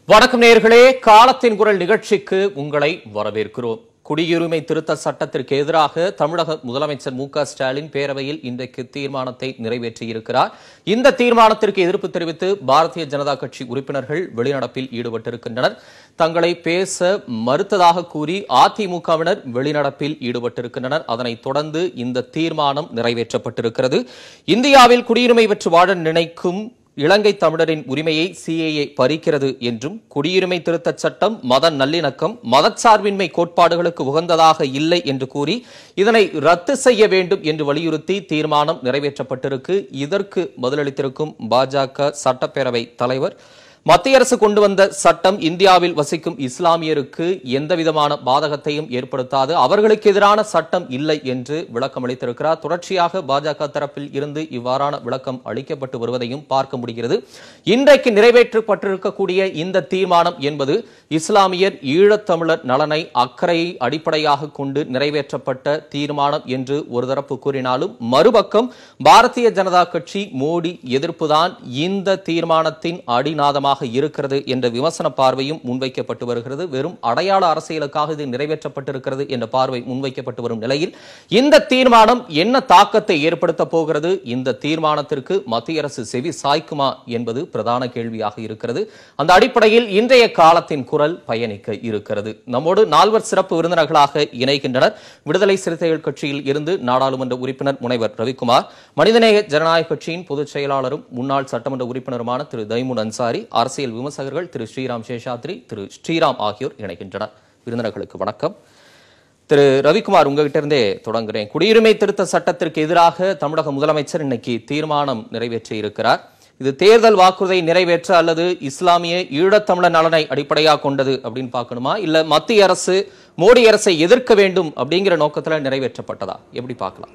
வணக்கம் நேயர்களே காலத்தின் குரல் நிகழ்ச்சிக்கு உங்களை வரவேற்கிறோம் குடியுரிமை திருத்த சட்டத்திற்கு எதிராக தமிழக முதலமைச்சர் மு க ஸ்டாலின் பேரவையில் இன்றைக்கு தீர்மானத்தை நிறைவேற்றியிருக்கிறார் இந்த தீர்மானத்திற்கு எதிர்ப்பு தெரிவித்து பாரதிய ஜனதா கட்சி உறுப்பினர்கள் வெளிநடப்பில் ஈடுபட்டிருக்கின்றனர் தங்களை பேச மறுத்ததாக கூறி அதிமுகவினர் வெளிநடப்பில் ஈடுபட்டிருக்கின்றனர் அதனைத் தொடர்ந்து இந்த தீர்மானம் நிறைவேற்றப்பட்டிருக்கிறது இந்தியாவில் குடியுரிமை பெற்று வாழ நினைக்கும் இலங்கை தமிழரின் உரிமையை சிஏஏ பறிக்கிறது என்றும் குடியுரிமை திருத்தச் சட்டம் மத நல்லிணக்கம் மதச்சார்பின்மை கோட்பாடுகளுக்கு உகந்ததாக இல்லை என்று கூறி இதனை ரத்து செய்ய வேண்டும் என்று வலியுறுத்தி தீர்மானம் நிறைவேற்றப்பட்டிருக்கு இதற்கு பதிலளித்திருக்கும் பாஜக சட்டப்பேரவை தலைவர் மத்திய அரசு கொண்டு வந்த சட்டம் இந்தியாவில் வசிக்கும் இஸ்லாமியருக்கு எந்தவிதமான பாதகத்தையும் ஏற்படுத்தாது அவர்களுக்கு எதிரான சட்டம் இல்லை என்று விளக்கம் அளித்திருக்கிறார் தொடர்ச்சியாக பாஜக தரப்பில் இருந்து இவ்வாறான விளக்கம் அளிக்கப்பட்டு வருவதையும் பார்க்க முடிகிறது இன்றைக்கு நிறைவேற்றப்பட்டிருக்கக்கூடிய இந்த தீர்மானம் என்பது இஸ்லாமியர் ஈழத்தமிழர் நலனை அக்கறையை அடிப்படையாக கொண்டு நிறைவேற்றப்பட்ட தீர்மானம் என்று ஒரு தரப்பு கூறினாலும் மறுபக்கம் பாரதிய ஜனதா கட்சி மோடி எதிர்ப்புதான் இந்த தீர்மானத்தின் அடிநாதமாக இருக்கிறது என்ற விமர்சன பார்வையும் முன்வைக்கப்பட்டு வருகிறது வெறும் அடையாள அரசியலுக்காக இது நிறைவேற்றப்பட்டிருக்கிறது என்ற பார்வை முன்வைக்கப்பட்டு வரும் நிலையில் இந்த தீர்மானம் என்ன தாக்கத்தை ஏற்படுத்த போகிறது இந்த தீர்மானத்திற்கு மத்திய அரசு செவி சாய்க்குமா என்பது பிரதான கேள்வியாக இருக்கிறது அந்த அடிப்படையில் இன்றைய காலத்தின் குரல் பயணிக்க இருக்கிறது நம்மோடு நால்வர் சிறப்பு விருந்தினர்களாக இணைகின்றனர் விடுதலை சிறுத்தைகள் கட்சியில் இருந்து நாடாளுமன்ற உறுப்பினர் முனைவர் ரவிக்குமார் மனிதநேய ஜனநாயக கட்சியின் பொதுச் செயலாளரும் முன்னாள் சட்டமன்ற உறுப்பினருமான திரு தைமுன் அன்சாரி அரசியல் விமர்சகர்கள் திரு ஸ்ரீராம் சேஷாத்ரி திரு ஸ்ரீராம் ஆகியோர் இணைகின்றனர் விருந்தினர்களுக்கு வணக்கம் திரு ரவிக்குமார் உங்ககிட்ட இருந்தே தொடங்குறேன் குடியுரிமை திருத்த சட்டத்திற்கு எதிராக தமிழக முதலமைச்சர் இன்னைக்கு தீர்மானம் நிறைவேற்றி இருக்கிறார் இது தேர்தல் வாக்குறுதியை நிறைவேற்ற அல்லது இஸ்லாமிய ஈழத்தமிழர் நலனை அடிப்படையாக கொண்டது அப்படின்னு பார்க்கணுமா இல்ல மத்திய அரசு மோடி அரசை எதிர்க்க வேண்டும் அப்படிங்கிற நோக்கத்துல நிறைவேற்றப்பட்டதா எப்படி பார்க்கலாம்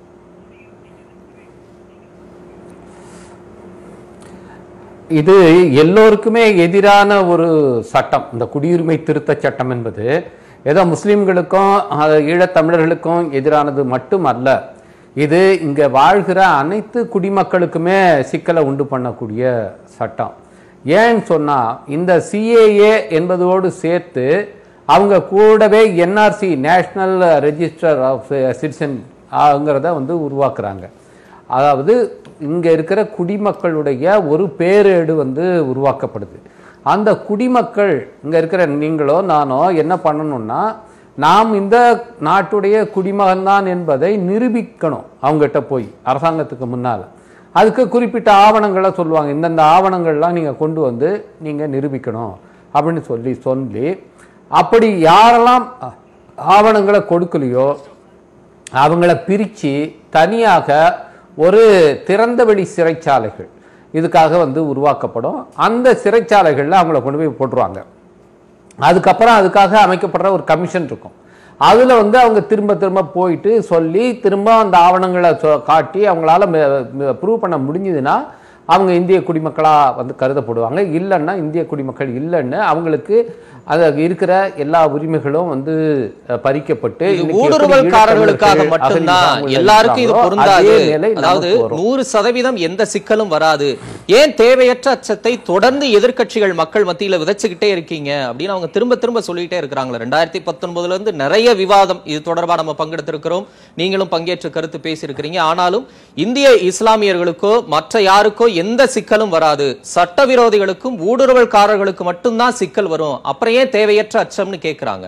இது எல்லோருக்குமே எதிரான ஒரு சட்டம் இந்த குடியுரிமை திருத்த சட்டம் என்பது ஏதோ முஸ்லிம்களுக்கும் அஹ், ஈழத்தமிழர்களுக்கும் எதிரானது மட்டும் அல்ல இது இங்க வாழ்கிற அனைத்து குடிமக்களுக்குமே சிக்கலை உண்டு பண்ணக்கூடிய சட்டம் ஏன்னு சொன்னா இந்த சிஏஏ என்பதோடு சேர்த்து அவங்க கூடவே NRC national register of citizen ங்கிறத வந்து உருவாக்குறாங்க அதாவது இங்க இருக்கிற குடிமக்களுடைய ஒரு பேரேடு வந்து உருவாக்கப்படுது அந்த குடிமக்கள் இங்க இருக்கிற நீங்களோ நானோ என்ன பண்ணணும்னா நாம் இந்த நாட்டுடைய குடிமகன்தான் என்பதை நிரூபிக்கணும் அவங்ககிட்ட போய் அரசாங்கத்துக்கு முன்னால அதுக்கு குறிப்பிட்ட ஆவணங்களை சொல்லுவாங்க இந்தந்த ஆவணங்கள்லாம் நீங்க கொண்டு வந்து நீங்க நிரூபிக்கணும் அப்படின்னு சொல்லி சொல்லி அப்படி யாரெல்லாம் ஆவணங்களை கொடுக்கலையோ அவங்கள பிரித்து தனியாக ஒரு திறந்தவெளி சிறைச்சாலைகள் இதுக்காக வந்து உருவாக்கப்படும் அந்த சிறைச்சாலைகளில் அவங்கள கொண்டு போய் போட்டுருவாங்க அதுக்கப்புறம் அதுக்காக அமைக்கப்படுற ஒரு கமிஷன் இருக்கும் அதில் வந்து அவங்க திரும்ப திரும்ப போயிட்டு சொல்லி திரும்ப அந்த ஆவணங்களை சொ- காட்டி அவங்களால ப்ரூவ் பண்ண முடிஞ்சதுன்னா அவங்க இந்திய குடிமக்களாக வந்து கருதப்படுவாங்க இல்லைன்னா இந்திய குடிமக்கள் இல்லைன்னு அவங்களுக்கு அது இருக்கிற எல்லா உரிமைகளும் வந்து அஹ், பறிக்கப்பட்டு இது இன்னைக்கு எப்படி ஊடுருவல்காரர்களுக்காக ஈழத்தமிழர்கள் மட்டும்தான் அகதிகள் எல்லாருக்கும் இது இருக்கிறாங்களோ, பொருந்தாது அதே நிலை அதாவது நமக்கு வரும். நூறு சதவீதம் எந்த சிக்கலும் வராது ஏன் தேவையற்ற அச்சத்தை தொடர்ந்து எதிர்க்கட்சிகள் மக்கள் மத்தியில விதைச்சுக்கிட்டே இருக்கீங்க அப்படின்னு அவங்க திரும்ப திரும்ப சொல்லிட்டே இருக்கிறாங்களே ரெண்டாயிரத்தி பத்தொன்பதுல இருந்து நிறைய விவாதம் இது தொடர்பா நம்ம பங்கெடுத்திருக்கிறோம் நீங்களும் பங்கேற்று கருத்து பேசியிருக்கிறீங்க ஆனாலும் இந்திய இஸ்லாமியர்களுக்கோ மற்ற யாருக்கோ எந்த சிக்கலும் வராது சட்டவிரோதிகளுக்கும் ஊடுருவல்காரர்களுக்கு மட்டும்தான் சிக்கல் வரும் அப்புறம் ஏன் தேவையற்ற அச்சம்னு கேக்குறாங்க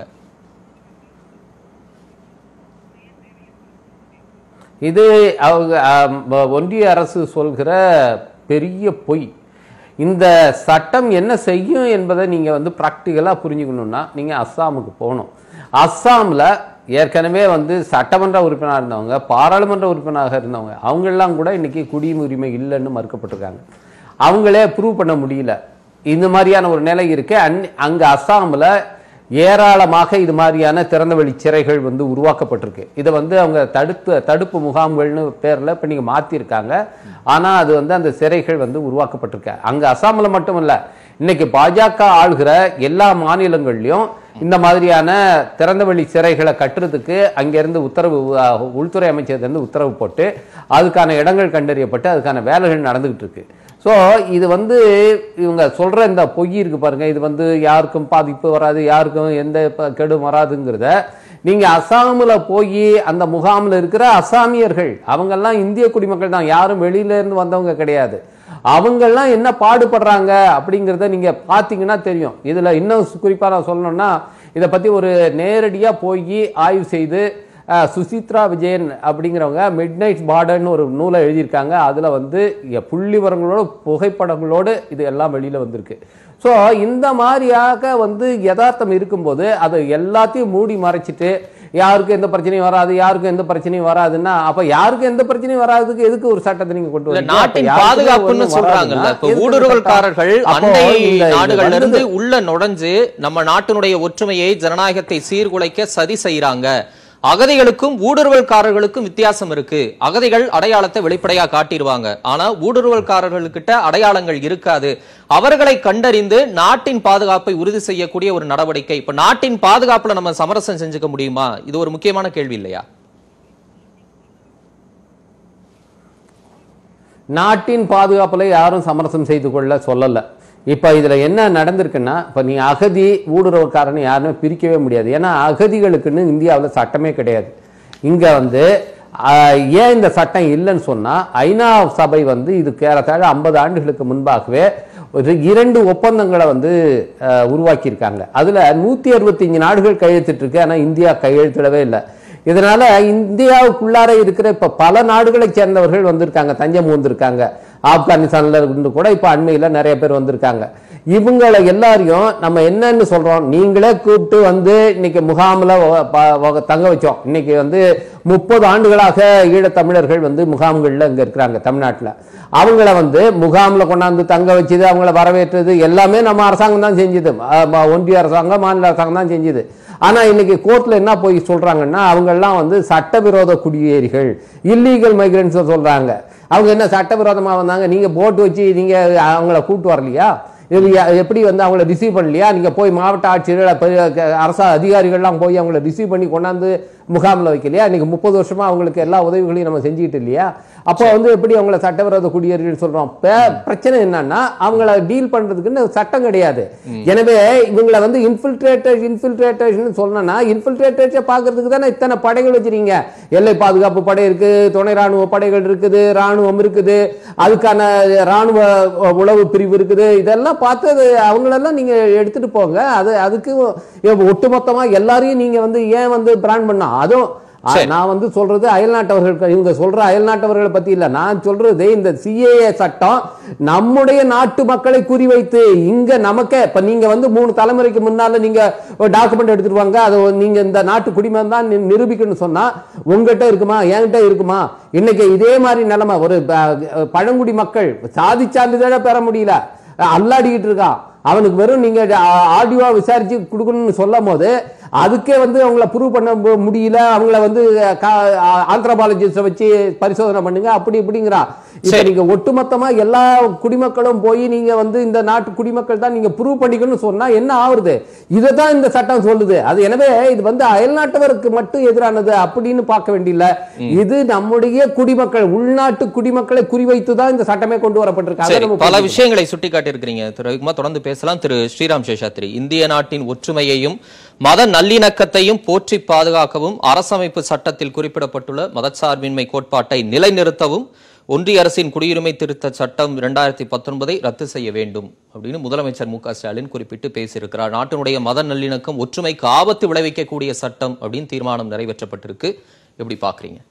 இது அவங்க ஆம், வ- ஒன்றிய அரசு சொல்கிற பெரிய பொய் இந்த சட்டம் என்ன செய்யும் என்பதை நீங்கள் வந்து ப்ராக்டிக்கலாக புரிஞ்சுக்கணுன்னா நீங்கள் அஸ்ஸாமுக்கு போகணும் அஸ்ஸாமில் ஏற்கனவே வந்து சட்டமன்ற உறுப்பினராக இருந்தவங்க பாராளுமன்ற உறுப்பினராக இருந்தவங்க அவங்கெல்லாம் கூட இன்னைக்கு குடியுரிமை இல்லைன்னு மறுக்கப்பட்டிருக்காங்க அவங்களே ப்ரூவ் பண்ண முடியல இந்த மாதிரியான ஒரு நிலை இருக்கு அந் அங்கே அஸ்ஸாமில் ஏராளமாக இது மாதிரியான திறந்தவெளி சிறைகள் வந்து உருவாக்கப்பட்டிருக்கு இதை வந்து அவங்க தடுத்து தடுப்பு முகாம்கள்னு பேரில் இப்போ நீங்கள் மாற்றிருக்காங்க ஆனால் அது வந்து அந்த சிறைகள் வந்து உருவாக்கப்பட்டிருக்கு அங்கே அஸ்ஸாமில் மட்டும் இல்லை இன்னைக்கு பாஜக ஆளுகிற எல்லா மாநிலங்கள்லையும் இந்த மாதிரியான திறந்தவெளி சிறைகளை கட்டுறதுக்கு அங்கேருந்து உத்தரவு அஹ், உள்துறை அமைச்சர்லேருந்து உத்தரவு போட்டு அதுக்கான இடங்கள் கண்டறியப்பட்டு அதுக்கான வேலைகள் நடந்துகிட்டு இருக்கு ஸோ இது வந்து இவங்க சொல்ற இந்த பொய் இருக்கு பாருங்க இது வந்து யாருக்கும் பாதிப்பு வராது யாருக்கும் எந்த ப- கெடும் வராதுங்கிறத நீங்க அசாமில் போய் அந்த முகாமில் இருக்கிற அசாமியர்கள் அவங்கெல்லாம் இந்திய குடிமக்கள் தான் யாரும் வெளியில இருந்து வந்தவங்க கிடையாது அவங்கெல்லாம் என்ன பாடுபடுறாங்க அப்படிங்கிறத நீங்க பார்த்தீங்கன்னா தெரியும் இதுல இன்னும் குறிப்பா நான் சொல்லணும்னா இதை பத்தி ஒரு நேரடியா போய் ஆய்வு செய்து அஹ், சுசித்ரா விஜயன் அப்படிங்கிறவங்க மிட் நைட் பார்டர்னு ஒரு நூலை எழுதியிருக்காங்க அதில் வந்து இங்க புள்ளி விவரங்களோட புகைப்படங்களோடு இது எல்லாம் வெளியில் வந்திருக்கு ஸோ இந்த மாதிரியாக வந்து யதார்த்தம் இருக்கும்போது அதை எல்லாத்தையும் மூடி மறைச்சிட்டு யாருக்கும் எந்த பிரச்சனையும் வராது யாருக்கும் எந்த பிரச்சனையும் வராதுன்னா அப்ப யாருக்கும் எந்த பிரச்சனையும் வராதுக்கு எதுக்கு ஒரு சட்டத்தை நீங்க கொண்டு இல்ல வரீங்க? நாட்டின் அப்ப யாருக்குமே பாதுகாப்புன்னு ஒண்ணும் சொல்றாங்கல்ல வராதுன்னா இப்ப எதுக்கு ஊடுருவல்காரர்கள் சட்டம்? அப்போ அண்டை இந்த- இது நாடுகள்ல இருந்து வந்தது- உள்ள நுழைஞ்சு நம்ம நாட்டினுடைய ஒற்றுமையை ஜனநாயகத்தை சீர்குலைக்க சதி செய்யறாங்க அகதிகளுக்கும் ஊடுருவல்காரர்களுக்கும் வித்தியாசம் இருக்கு அகதிகள் அடையாளத்தை வெளிப்படையா காட்டிடுவாங்க ஆனா ஊடுருவல்காரர்கள்கிட்ட அடையாளங்கள் இருக்காது அவர்களை கண்டறிந்து நாட்டின் பாதுகாப்பை உறுதி செய்யக்கூடிய ஒரு நடவடிக்கை இப்ப நாட்டின் பாதுகாப்புல நம்ம சமரசம் செஞ்சுக்க முடியுமா இது ஒரு முக்கியமான கேள்வி இல்லையா நாட்டின் பாதுகாப்புல யாரும் சமரசம் செய்து கொள்ள சொல்லல இப்ப இதுல என்ன நடந்திருக்குன்னா இப்ப நீ அகதி ஊடுருவக்காரன்னு யாருமே பிரிக்கவே முடியாது ஏன்னா அகதிகளுக்குன்னு இந்தியாவில் சட்டமே கிடையாது இங்க வந்து ஆஹ், ஏன் இந்த சட்டம் இல்லைன்னு சொன்னா ஐநா சபை வந்து இது ஏறத்தாழ ஐம்பது ஆண்டுகளுக்கு முன்பாகவே ஒரு இரண்டு ஒப்பந்தங்களை வந்து ஆஹ், உருவாக்கியிருக்காங்க அதுல நூத்தி அறுபத்தஞ்சு நாடுகள் கையெழுத்திட்டு இருக்கு ஆனா இந்தியா கையெழுத்திடவே இல்லை இதனால இந்தியாவுக்குள்ளார இருக்கிற இப்ப பல நாடுகளை சேர்ந்தவர்கள் வந்திருக்காங்க தஞ்சம் வந்திருக்காங்க ஆப்கானிஸ்தான்ல இருந்து கூட இப்ப அண்மையில நிறைய பேர் வந்திருக்காங்க இவங்களை எல்லாரையும் நம்ம என்னன்னு சொல்றோம் நீங்களே கூப்பிட்டு வந்து இன்னைக்கு முகாமில் தங்க வச்சோம் இன்னைக்கு வந்து முப்பது ஆண்டுகளாக ஈழத்தமிழர்கள் வந்து முகாம்கள்ல இங்க இருக்கிறாங்க தமிழ்நாட்டுல அவங்கள வந்து முகாம்ல கொண்டாந்து தங்க வச்சது அவங்கள வரவேற்றது எல்லாமே நம்ம அரசாங்கம் தான் செஞ்சது அஹ் ம- ஒன்றிய அரசாங்கம் மாநில அரசாங்கம் தான் செஞ்சது ஆனா இன்னைக்கு கோர்ட்ல என்ன போய் சொல்றாங்கன்னா அவங்க எல்லாம் வந்து சட்டவிரோத குடியேறிகள் இல்லீகல் மைக்ரன்ஸ் சொல்றாங்க அவங்க என்ன சட்டவிரோதமா வந்தாங்க நீங்க போட்டு வச்சு நீங்க அவங்கள கூட்டு வரலையா இது எ- எப்படி வந்து அவங்கள ரிசீவ் பண்ணலையா நீங்க போய் மாவட்ட ஆட்சியர்கள் பெரிய க- அரசு அதிகாரிகள்லாம் போய் அவங்கள ரிசீவ் பண்ணி கொண்டாந்து முகாமில் வைக்கலையா இன்னைக்கு முப்பது வருஷமா அவங்களுக்கு எல்லா உதவிகளையும் நம்ம செஞ்சுக்கிட்டு இல்லையா அப்போ வந்து எப்படி அவங்கள சட்டவிரோத குடியேறிகள் சொல்றோம் பே- பிரச்சனை என்னன்னா அவங்கள டீல் பண்றதுக்குன்னு சட்டம் கிடையாது எனவே இவங்கள வந்து இன்ஃபில்ட்ரேட்டர் இன்ஃபில்ட்ரேட்டர்ஸ் சொல்லணும்னா இன்ஃபில்ட்ரேட்டர்ஸை பார்க்கறதுக்கு தானே இத்தனை படைகள் வச்சிருக்கீங்க எல்லை பாதுகாப்பு படை இருக்கு துணை ராணுவ படைகள் இருக்குது ராணுவம் இருக்குது அதுக்கான ராணுவ உளவு பிரிவு இருக்குது இதெல்லாம் பார்த்து அது அவங்களெல்லாம் நீங்க எடுத்துட்டு போங்க அது அதுக்கு ஒட்டுமொத்தமா எல்லாரையும் நீங்க வந்து ஏன் வந்து பிராண்ட் பண்ணா அதுவும் ஆ, சரி. நான் வந்து சொல்றது அயல்நாட்டவர்கள் இவங்க சொல்ற அயல்நாட்டவர்களை பத்தி இல்ல நான் சொல்றது இந்த சிஏஏ சட்டம் நம்முடைய நாட்டு மக்களை குறிவைத்து இங்க நமக்கே இப்ப நீங்க வந்து மூணு தலைமுறைக்கு முன்னால நீங்க ஒரு டாக்குமெண்ட் எடுத்துட்டு வாங்க அதை நீங்க இந்த நாட்டு குடிமகன் தான் நி- நிரூபிக்கணும்னு சொன்னா உங்ககிட்ட இருக்குமா என்கிட்ட இருக்குமா இன்னைக்கு இதே மாதிரி நிலைமை ஒரு ப- பழங்குடி மக்கள் சாதி சான்றிதழ பெற முடியல அல்லாடிக்கிட்டு இருக்கான் அவனுக்கு வெறும் நீங்க ஆடியோவா விசாரிச்சு கொடுக்கணும்னு சொல்லும் போது அதுக்கே வந்து அவங்கள ப்ரூவ் பண்ண மு- முடியல அவங்கள வந்து ஆந்த்ரபாலஜிஸ்ட வச்சு பரிசோதனை பண்ணுங்க அப்படி இப்படிங்கிறான் இப்ப சரி. நீங்க ஒட்டுமொத்தமா எல்லா குடிமக்களும் போய் நீங்க வந்து இந்த நாட்டு குடிமக்கள் தான் நீங்க ப்ரூவ் பண்ணிக்கணும்னு சொன்னா என்ன ஆகுறது இதை தான் இந்த சட்டம் சொல்லுது அது எனவே இது வந்து அயல்நாட்டவருக்கு மட்டும் எதிரானது அப்படின்னு பார்க்க வேண்டியல இது நம்முடைய குடிமக்கள் உள்நாட்டு குடிமக்களை குறிவைத்து தான் இந்த சட்டமே கொண்டு வரப்பட்டிருக்கு அதை சரி நம்ம பல புரிஞ்சுக்கணும். விஷயங்களை சுட்டிக்காட்டி இருக்கிறீங்க திரு ரவிக்குமார் தொடர்ந்து பேசலாம் திரு ஸ்ரீராம் சேஷாத்ரி இந்திய நாட்டின் ஒற்றுமையையும் மத நல்லிணக்கத்தையும் போற்றி பாதுகாக்கவும் அரசமைப்பு சட்டத்தில் குறிப்பிடப்பட்டுள்ள மதச்சார்பின்மை கோட்பாட்டை நிலைநிறுத்தவும் ஒன்றிய அரசின் குடியுரிமை திருத்த சட்டம் இரண்டாயிரத்தி பத்தொன்பதை ரத்து செய்ய வேண்டும் அப்படின்னு முதலமைச்சர் மு க ஸ்டாலின் குறிப்பிட்டு பேசியிருக்கிறார் நாட்டினுடைய மத நல்லிணக்கம் ஒற்றுமைக்கு ஆபத்து விளைவிக்கக்கூடிய சட்டம் அப்படின்னு தீர்மானம் நிறைவேற்றப்பட்டிருக்கு எப்படி பாக்குறீங்க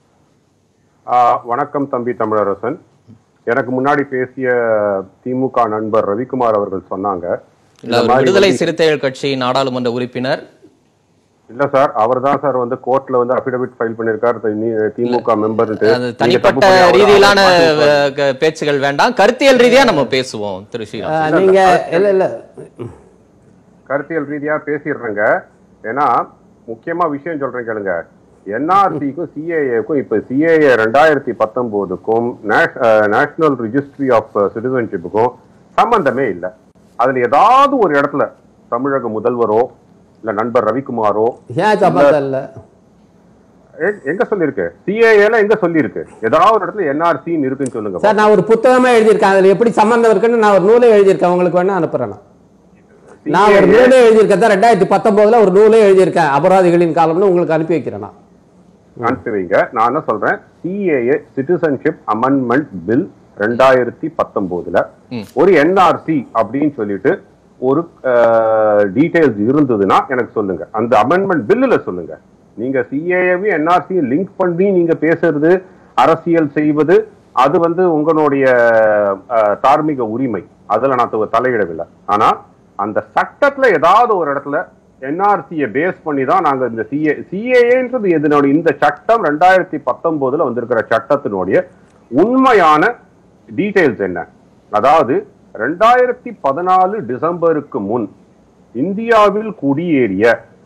ஆஹ் வணக்கம் தம்பி தமிழரசன் எனக்கு முன்னாடி பேசிய திமுக நண்பர் ரவிக்குமார் அவர்கள் சொன்னாங்க இல்ல, இந்த அவர் மாதிரி விடுதலை வந்து- சிறுத்தைகள் கட்சி நாடாளுமன்ற உறுப்பினர் இல்ல சார் அவர் தான் சார் வந்து கோர்ட்ல வந்து அபிடவிட் ஃபைல் பண்ணிருக்காரு தி- திமுக மெம்பர் அது தனிப்பட்ட ரீதியிலான அஹ், க- பேச்சுகள் வேண்டாம் கருத்தியல் ரீதியா நம்ம பேசுவோம் திரு ஸ்ரீராம் ஆஹ் நீங்க இல்ல இல்ல கருத்தியல் ரீதியா பேசிடுறேங்க ஏன்னா முக்கியமா விஷயம் சொல்றேன் கேளுங்க என்ஆர்சிக்கும் சிஏஏக்கும் இப்ப சிஏஏ ரெண்டாயிரத்தி பத்தொன்பதுக்கும் நேஷனல் ரிஜிஸ்ட்ரி ஆஃப் சிட்டிசன்ஷிப்புக்கும் சம்பந்தமே இல்லை அதுல ஏதாவது ஒரு இடத்துல தமிழக முதல்வரோ இல்ல நண்பர் ரவிக்குமாரோ ஏன் சம்பந்தம் இல்ல எ- எங்க சொல்லிருக்கு சிஏஏல எங்க சொல்லிருக்கு ஏதாவது ஒரு இடத்துல என்ஆர்சின்னு இருக்குன்னு சொல்லுங்க சார் நான் ஒரு புத்தகமே எழுதியிருக்கேன் அதுல எப்படி சம்பந்தம் இருக்குன்னு நான் ஒரு நூலே எழுதியிருக்கேன் உங்களுக்கு வேணா அனுப்புறேன் நான். நான் ஒரு CAA நூலே எழுதியிருக்கேன் சார் ரெண்டாயிரத்தி பத்தொன்பதுல ஒரு நூலே எழுதியிருக்கேன் அபராதிகளின் காலம்னு உங்களுக்கு அனுப்பி வைக்கிறேன் நான் அனுப்பி வைங்க நான் என்ன சொல்றேன் சிஏஏ சிட்டிசன்ஷிப் அமெண்ட்மெண்ட் பில் ரெண்டாயிரத்தி பத்தொன்பதுல ஒரு என்ஆர்சி அப்படின்னு சொல்லிட்டு ஒரு டீடைல்ஸ் இருந்ததுன்னா எனக்கு சொல்லுங்க அந்த அமெண்ட்மெண்ட் பில்லுல சொல்லுங்க நீங்க சிஏஏவையும் என்ஆர்சியும் லிங்க் பண்ணி நீங்க பேசுறது அரசியல் செய்வது அது வந்து உங்களுடைய அஹ், தார்மீக உரிமை அதுல நான் து- தலையிடவில்லை ஆனா அந்த சட்டத்துல ஏதாவது ஒரு இடத்துல என்ஆர்சியை பேஸ் பண்ணி தான் நாங்க இந்த சிஏ சிஏஏன்றது இதனுடைய இந்த சட்டம் ரெண்டாயிரத்தி பத்தொன்பதுல வந்திருக்கிற சட்டத்தினுடைய உண்மையான டீடைல்ஸ் என்ன அதாவது ரெண்டாயிரத்தி பதினாலு டிசம்பருக்கு முன் இந்தியாவில் குடியேறிய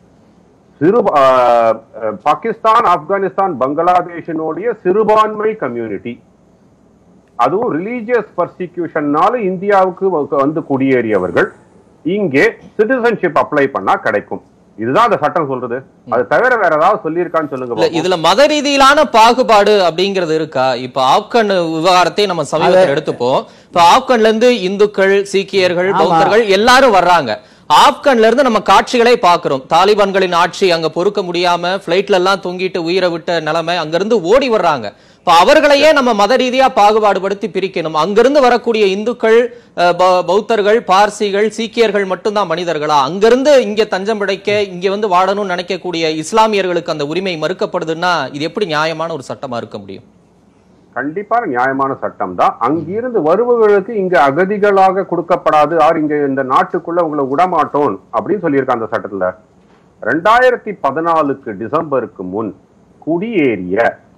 சிறு ஆஹ், அஹ், பாகிஸ்தான் ஆப்கானிஸ்தான் பங்களாதேஷினுடைய சிறுபான்மை கம்யூனிட்டி அதுவும் ரிலீஜியஸ் பர்சிக்யூஷன்னால இந்தியாவுக்கு வ- வந்து குடியேறியவர்கள் இங்கே சிட்டிசன்ஷிப் அப்ளை பண்ணா கிடைக்கும் இதுதான் அந்த சட்டம் சொல்றது அது தவிர வேற ஏதாவது சொல்லியிருக்கான்னு சொல்லுங்க இல்ல பாப்போம். இதுல மத ரீதியிலான பாகுபாடு அப்படிங்கிறது இருக்கா இப்ப ஆப்கன் விவகாரத்தை நம்ம சமீபத்தில் எடுத்துப்போம் இப்ப ஆப்கன்ல இருந்து இந்துக்கள் சீக்கியர்கள் ஆமா. பௌத்தர்கள் எல்லாரும் வர்றாங்க ஆப்கன்ல இருந்து நம்ம காட்சிகளை பாக்குறோம் தாலிபான்களின் ஆட்சி அங்க பொறுக்க முடியாம பிளைட்ல எல்லாம் தொங்கிட்டு உயிரை விட்ட நிலைமை அங்க இருந்து ஓடி வர்றாங்க இப்ப அவர்களையே நம்ம மத ரீதியா பாகுபாடுபடுத்தி பிரிக்கணும் அங்கிருந்து வரக்கூடிய இந்துக்கள் அஹ், பௌ- பௌத்தர்கள் பார்சிகள் சீக்கியர்கள் மட்டும்தான் மனிதர்களா அங்கிருந்து இங்க தஞ்சம் பிடைக்க இங்க வந்து வாழணும்னு நினைக்கக்கூடிய இஸ்லாமியர்களுக்கு அந்த உரிமை மறுக்கப்படுதுன்னா இது எப்படி நியாயமான ஒரு சட்டமா இருக்க முடியும் கண்டிப்பா நியாயமான சட்டம் தான் அங்கிருந்து வருபவர்களுக்கு இங்க அகதிகளாக கொடுக்கப்படாது ஆர் இங்க இந்த நாட்டுக்குள்ள உங்களை விடமாட்டோம் அப்படின்னு சொல்லியிருக்க அந்த சட்டத்துல ரெண்டாயிரத்தி பதினாலுக்கு டிசம்பருக்கு முன் குடியேறிய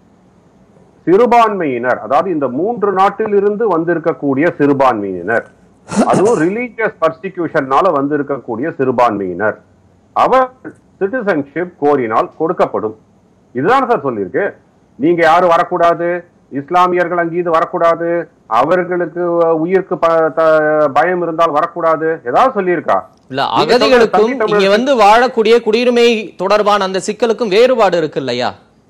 சிறுபான்மையினர் அதாவது இந்த மூன்று நாட்டிலிருந்து வந்திருக்கக்கூடிய சிறுபான்மையினர் அதுவும் ரிலீஜியஸ் பர்சிக்யூஷன்னால வந்திருக்கக்கூடிய சிறுபான்மையினர் அவர் சிட்டிசன்ஷிப் கோரினால் கொடுக்கப்படும் இதுதான் சார் சொல்லியிருக்கு நீங்க யாரும் வரக்கூடாது இஸ்லாமியர்கள் அங்கீது வரக்கூடாது அவர்களுக்கு உயிருக்கு ப- த- பயம் இருந்தால் வரக்கூடாது ஏதாவது சொல்லியிருக்கா இல்ல நீங்க சொல்ற அகதிகளுக்கும் தனி இங்க தமிழர்கள் வந்து வாழக்கூடிய குடியுரிமை தொடர்பான அந்த சிக்கலுக்கும் வேறுபாடு இருக்கு இல்லையா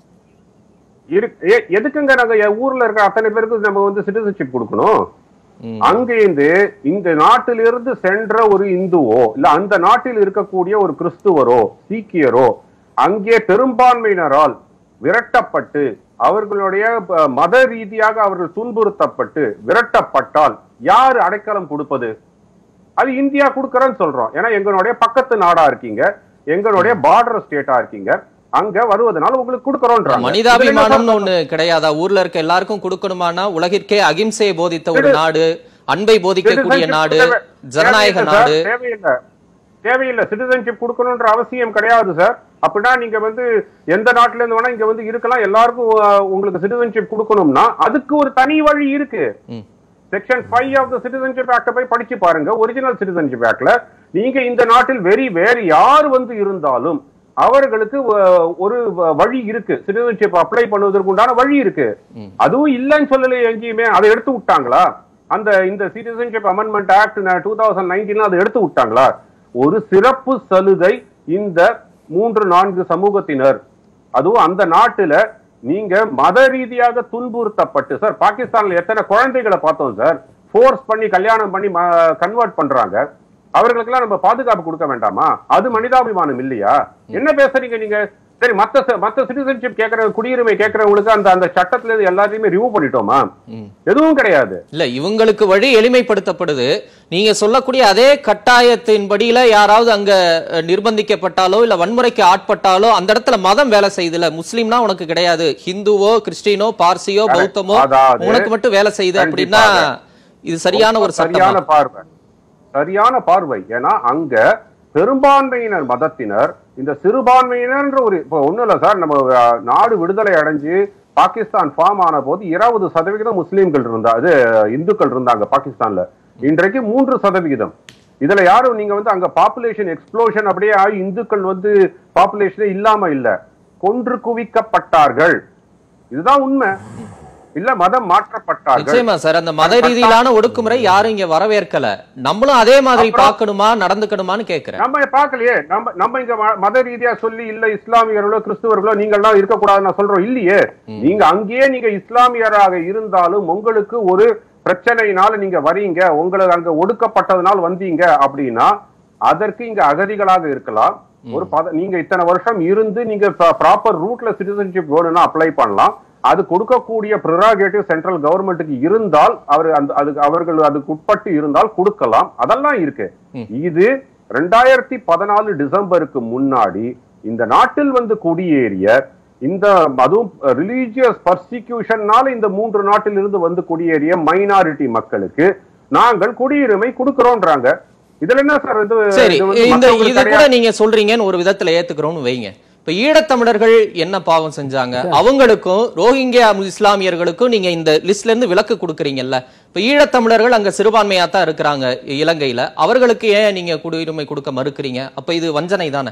இருக்கு எ- எதுக்குங்க நாங்க எ- ஊர்ல இருக்க அத்தனை பேருக்கு நம்ம வந்து சிட்டிசன்ஷிப் கொடுக்கணும் ம். அங்கிருந்து இந்த நாட்டிலிருந்து சென்ற ஒரு இந்துவோ இல்ல அந்த நாட்டில் இருக்கக்கூடிய ஒரு கிறிஸ்துவரோ சீக்கியரோ அங்கே பெரும்பான்மையினரால் விரட்டப்பட்டு அவர்களுடைய ப- மத ரீதியாக அவர்கள் துன்புறுத்தப்பட்டு விரட்டப்பட்டால் யார் அடைக்கலம் கொடுப்பது அது இந்தியா கொடுக்கறன்னு சொல்றோம் ஏன்னா எங்களுடைய பக்கத்து நாடா இருக்கீங்க எங்களுடைய பார்டர் ஸ்டேட்டா இருக்கீங்க அங்க வருவதனால உங்களுக்கு கொடுக்கறோம்ன்றாங்க மனிதாபிமானம்னு ஒண்ணு கிடையாதா ஊர்ல இருக்க எல்லாருக்கும் கொடுக்கணுமானா உலகிற்கே அகிம்சையை போதித்த ஒரு நாடு அன்பை போதிக்கக்கூடிய நாடு ஜனநாயக நாடு தேவையில்லை தேவையில்லை சிட்டிசன்ஷிப் கொடுக்கணும்ன்ற அவசியம் கிடையாது சார் அப்படின்னா நீங்க வந்து எந்த நாட்டுல இருந்து வேணா இங்க வந்து இருக்கலாம் எல்லாருக்கும் அஹ், உங்களுக்கு சிட்டிசன்ஷிப் கொடுக்கணும்னா அதுக்கு ஒரு தனி வழி இருக்கு ம். Section five of the citizenship act போய் படிச்சு பாருங்க ஒரிஜினல் சிட்டிசன்ஷிப் ஆக்ட்ல நீங்க இந்த நாட்டில் வெறி வேறு யார் வந்து இருந்தாலும் அவர்களுக்கு அஹ், ஒரு வ- வழி இருக்கு சிட்டிசன்ஷிப் அப்ளை பண்ணுவதற்கு உண்டான வழி இருக்கு அதுவும் இல்லைன்னு சொல்லலையே எங்கேயுமே அதை எடுத்து விட்டாங்களா அந்த இந்த citizenship amendment act two thousand nineteen அதை எடுத்து விட்டாங்களா ஒரு சிறப்பு சலுகை இந்த மூன்று நான்கு சமூகத்தினர் அதுவும் அந்த நாட்டுல நீங்க மத ரீதியாக துன்புறுத்தப்பட்டு சார் பாகிஸ்தான்ல எத்தனை குழந்தைகளை பார்த்தோம் சார் ஃபோர்ஸ் பண்ணி கல்யாணம் பண்ணி கன்வெர்ட் பண்றாங்க அவர்களுக்கெல்லாம் நம்ம பாதுகாப்பு கொடுக்க வேண்டாமா அது மனிதாபிமானம் இல்லையா என்ன பேசுறீங்க நீங்க சரி மத்த ச- மத்த சிட்டிசன்ஷிப் கேட்கற குடியுரிமை கேட்கறவங்களுக்கு அந்த அந்த சட்டத்துல இருந்து எல்லாத்தையுமே ரிமூவ் பண்ணிட்டோமா ம். எதுவும் கிடையாது இல்ல இவங்களுக்கு வழி எளிமைப்படுத்தப்படுது நீங்க சொல்லக்கூடிய அதே கட்டாயத்தின்படியில யாராவது அங்க அஹ், நிர்பந்திக்கப்பட்டாலோ இல்ல வன்முறைக்கு ஆட்பட்டாலோ அந்த இடத்துல மதம் வேலை செய்யுதுல முஸ்லீம்னா உனக்கு கிடையாது ஹிந்துவோ கிறிஸ்டினோ பார்சியோ Correct. பௌத்தமோ அதாவது உனக்கு மட்டும் வேலை செய்யுது அப்படின்னா இது சரியான ஒரு சரியான சட்டம் பார்வை சரியான பார்வை ஏன்னா அங்க பெரும்பான்மையினர் மதத்தினர் இந்த சிறுபான்மையினர்ன்ற ஒரு இப்போ ஒண்ணும் இல்ல சார் நம்ம அஹ், நாடு விடுதலை அடைஞ்சு பாகிஸ்தான் ஃபார்ம் ஆன போது இருபது சதவிகிதம் முஸ்லீம்கள் இருந்தா அது இந்துக்கள் இருந்தாங்க பாகிஸ்தான்ல இன்றைக்கு மூன்று சதவிகிதம் இதுல யாரும் நீங்க வந்து அங்க பாப்புலேஷன் எக்ஸ்ப்ளோஷன் அப்படியே ஆகி இந்துக்கள் வந்து பாப்புலேஷனே இல்லாம இல்ல கொன்று குவிக்கப்பட்டார்கள் இதுதான் உண்மை இல்ல மதம் மாற்றப்பட்டார்கள் நிச்சயமா சார் அந்த மத ரீதியிலான ஒடுக்குமுறை யாரும் இங்க வரவேற்கல நம்மளும் அதே மாதிரி அப்புறம்? பார்க்கணுமா நடந்துக்கணுமான்னு கேக்குறேன் நம்ம பார்க்கலையே நம்ம நம்ம இங்க ம- மத ரீதியா சொல்லி இல்ல இஸ்லாமியர்களோ கிறிஸ்துவர்களோ நீங்க எல்லாம் இருக்கக்கூடாதுன்னு நான் சொல்றோம் இல்லையே நீங்க அங்கேயே நீங்க இஸ்லாமியராக இருந்தாலும் உங்களுக்கு ஒரு பிரச்சனையினால நீங்க வரீங்க உங்களுக்கு அங்க ஒடுக்கப்பட்டதுனால வந்தீங்க அப்படின்னா அதற்கு இங்க அகதிகளாக இருக்கலாம் ஒரு பத நீங்க இத்தனை வருஷம் இருந்து நீங்க ப்ராப்பர் ரூட்ல சிட்டிசன்ஷிப் வேணும்னா அப்ளை பண்ணலாம் அது கொடுக்கக்கூடிய ப்ரிராகேட்டிவ் சென்ட்ரல் கவர்மெண்ட்டுக்கு இருந்தால் அவர் அந்த அதுக்கு அவர்கள் அதுக்கு உட்பட்டு இருந்தால் கொடுக்கலாம் அதெல்லாம் இருக்கு இது ரெண்டாயிரத்தி பதினாலு டிசம்பருக்கு முன்னாடி இந்த நாட்டில் வந்து குடியேறிய இந்த அதுவும் ரிலீஜியஸ் பர்சிக்யூஷன்னால இந்த மூன்று நாட்டில் இருந்து வந்து குடியேறிய மைனாரிட்டி மக்களுக்கு நாங்கள் குடியுரிமை கொடுக்கிறோம்ன்றாங்க இதுல என்ன சார் இது சரி இது வந்து இந்த மத்தவங்களுக்கு இது கூட கிடையாது. நீங்க சொல்றீங்கன்னு ஒரு விதத்துல ஏத்துக்கிறோம்னு வைங்க இப்ப ஈழத்தமிழர்கள் என்ன பாவம் செஞ்சாங்க அவங்களுக்கும் ரோஹிங்கியா இஸ்லாமியர்களுக்கும் நீங்க இந்த லிஸ்ட்ல இருந்து விலக்கு கொடுக்குறீங்கல்ல இப்ப ஈழத்தமிழர்கள் அங்க சிறுபான்மையா தான் இருக்கிறாங்க இலங்கையில அவர்களுக்கு ஏன் நீங்க குடியுரிமை கொடுக்க மறுக்கிறீங்க அப்ப இது வஞ்சனை தானே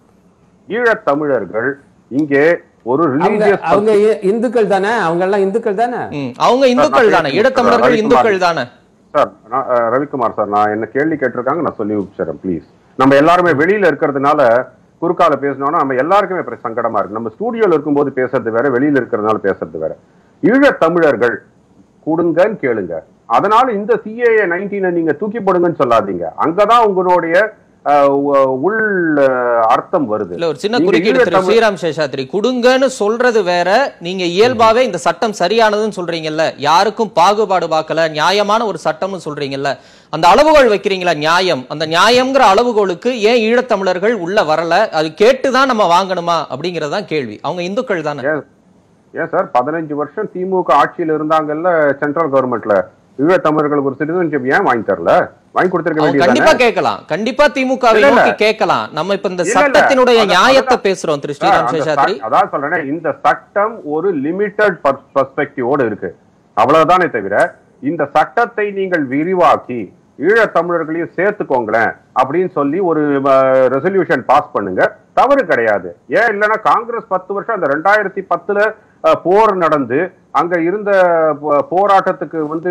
ஈழத்தமிழர்கள் இங்கே ஒரு அவங்க ரிலீஜியஸ் அவங்க இ- இந்துக்கள் தானே அவங்க எல்லாம் இந்துக்கள் தானே ம், அவங்க இந்துக்கள் தானே பேசுறேன். ஈழத்தமிழர்கள் ரவிக்குமார். இந்துக்கள் தானே சார் நான், அஹ், ரவிக்குமார் சார் நான் என்ன கேள்வி கேட்டிருக்காங்க நான் சொல்லி உச்சிறேன் ப்ளீஸ் நம்ம எல்லாருமே வெளியில இருக்கிறதுனால குறுக்கால பேசணும்னா நம்ம எல்லாருக்குமே அப்புறம் சங்கடமா இருக்கு நம்ம ஸ்டூடியோல இருக்கும்போது பேசுறது வேற வெளியில இருக்கிறதுனால பேசுறது வேற ஈழத் தமிழர்கள் கொடுங்கன்னு கேளுங்க அதனால இந்த சிஏஏ நைன்டீனை நீங்க தூக்கி போடுங்கன்னு சொல்லாதீங்க அங்கதான் உங்களுடைய அஹ், உ- உள் அஹ், அர்த்தம் வருது இல்ல ஒரு சின்ன நீங்க குறுக்கீடு திரு ஈழத்தமிழ்- ஸ்ரீராம் சேஷாத்ரி குடுங்கன்னு சொல்றது வேற நீங்க இயல்பாவே இந்த சட்டம் சரியானதுன்னு சொல்றீங்கல்ல யாருக்கும் பாகுபாடு பார்க்கல நியாயமான ஒரு சட்டம்னு சொல்றீங்கல்ல அந்த அளவுகோல் வைக்கிறீங்களா நியாயம் அந்த நியாயம்ங்கிற அளவுகோலுக்கு ஏன் ஈழத்தமிழர்கள் உள்ள வரல அது கேட்டுதான் நம்ம வாங்கணுமா அப்படிங்கறதுதான் கேள்வி அவங்க இந்துக்கள் தானே ஏன் ஏன் சார் பதினஞ்சு வருஷம் திமுக ஆட்சியில இருந்தாங்கல்ல சென்ட்ரல் கவர்மெண்ட்ல ஈழத்தமிழர்களுக்கு ஒரு சிட்டிசன்ஷிப் ஏன் வாங்கி தரல வாங்கி கொடுத்திருக்க அவங்க கண்டிப்பா வேண்டியது கேட்கலாம் கண்டிப்பா திமுகவை இல்ல, இல்ல. நோக்கி கேட்கலாம் நம்ம இப்ப இந்த இல்ல, இல்ல. சட்டத்தினுடைய அத- நியாயத்தை அதான் பேசுறோம் திரு சார், ஸ்ரீராம் அந்த சேஷாத்ரி சட்- அதான் சொல்றேனே இந்த சட்டம் ஒரு லிமிட்டட் பர்ஸ்பெக்டிவோட இருக்கு அவ்வளவுதானே தவிர இந்த சட்டத்தை நீங்கள் விரிவாக்கி ஈழத் தமிழர்களையும் சேர்த்துக்கோங்களேன் அப்படின்னு சொல்லி ஒரு ரெசல்யூஷன் பாஸ் பண்ணுங்க தவறு கிடையாது ஏன் இல்லைன்னா காங்கிரஸ் பத்து வருஷம் அந்த ரெண்டாயிரத்தி பத்துல அஹ், போர் நடந்து அங்க இருந்த போ- போராட்டத்துக்கு வந்து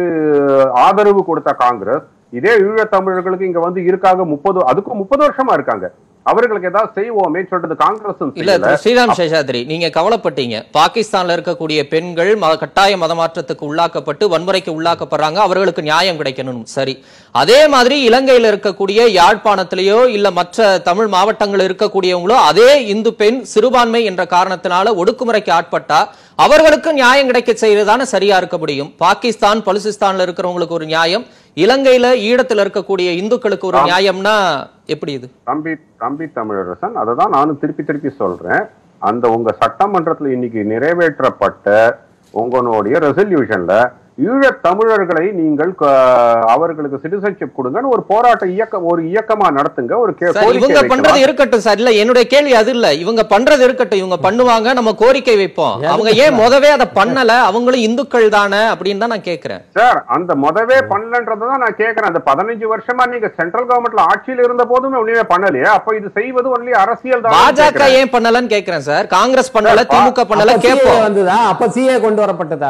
ஆதரவு கொடுத்த காங்கிரஸ் இதே ஈழத் தமிழர்களுக்கு இங்க வந்து இருக்காங்க முப்பது அதுக்கும் முப்பது வருஷமா இருக்காங்க அவர்களுக்கு ஏதாவது செய்வோமே சொல்றது காங்கிரஸும் இல்ல செய்யல திரு ஸ்ரீராம் சேஷாத்ரி நீங்க கவலைப்பட்டீங்க பாகிஸ்தான்ல இருக்கக்கூடிய பெண்கள் ம- கட்டாய மதமாற்றத்துக்கு உள்ளாக்கப்பட்டு வன்முறைக்கு உள்ளாக்கப்படுறாங்க அவர்களுக்கு நியாயம் கிடைக்கணும் சரி அதே மாதிரி இலங்கையில இருக்கக்கூடிய யாழ்ப்பாணத்திலேயோ இல்ல மற்ற தமிழ் மாவட்டங்கள் இருக்கக்கூடியவங்களோ அதே இந்து பெண் சிறுபான்மை என்ற காரணத்தினால ஒடுக்குமுறைக்கு ஆட்பட்டா அவர்களுக்கு நியாயம் கிடைக்க செய்யறதானே சரியா இருக்க முடியும் பாகிஸ்தான் பலுசிஸ்தான்ல இருக்கிறவங்களுக்கு ஒரு நியாயம் இலங்கையில ஈழத்துல இருக்கக்கூடிய இந்துக்களுக்கு ஒரு நியாயம்னா எப்படி இது தம்பி தம்பி தமிழரசன் அதை தான் நானும் திருப்பி திருப்பி சொல்றேன் அந்த உங்க சட்டமன்றத்துல இன்னைக்கு நிறைவேற்றப்பட்ட உங்களுடைய ரெசல்யூஷன்ல ஈழத் தமிழர்களை நீங்கள் க- அவர்களுக்கு சிட்டிசன்ஷிப் கொடுங்கன்னு ஒரு போராட்ட இயக்கம் ஒரு இயக்கமா நடத்துங்க ஒரு கே- சார் கோரிக்கை இவங்க பண்றது வைக்கலாம். இருக்கட்டும் சார் இல்ல என்னுடைய கேள்வி அது இல்ல இவங்க பண்றது இருக்கட்டும் இவங்க பண்ணுவாங்க நம்ம கோரிக்கை வைப்போம் அவங்க ஏன் முதவே அதை பண்ணல அவங்களும் இந்துக்கள் தானே அப்படின்னு தான் நான் கேக்குறேன் சார் அந்த முதவே பண்ணலன்றதான் நான் கேக்குறேன் அந்த பதினஞ்சு வருஷமா நீங்க சென்ட்ரல் கவர்மெண்ட்ல ஆட்சியில இருந்த போதுமே ஒண்ணுமே பண்ணலையே அப்ப இது செய்வது ஒன்லி அரசியல் பாஜக தான் ஏன் பண்ணலன்னு கேக்குறேன் சார் காங்கிரஸ் பண்ணல சார், திமுக பண்ணல அப்ப CA கேட்போம் வந்ததா அப்ப சிஏ கொண்டு வரப்பட்டதா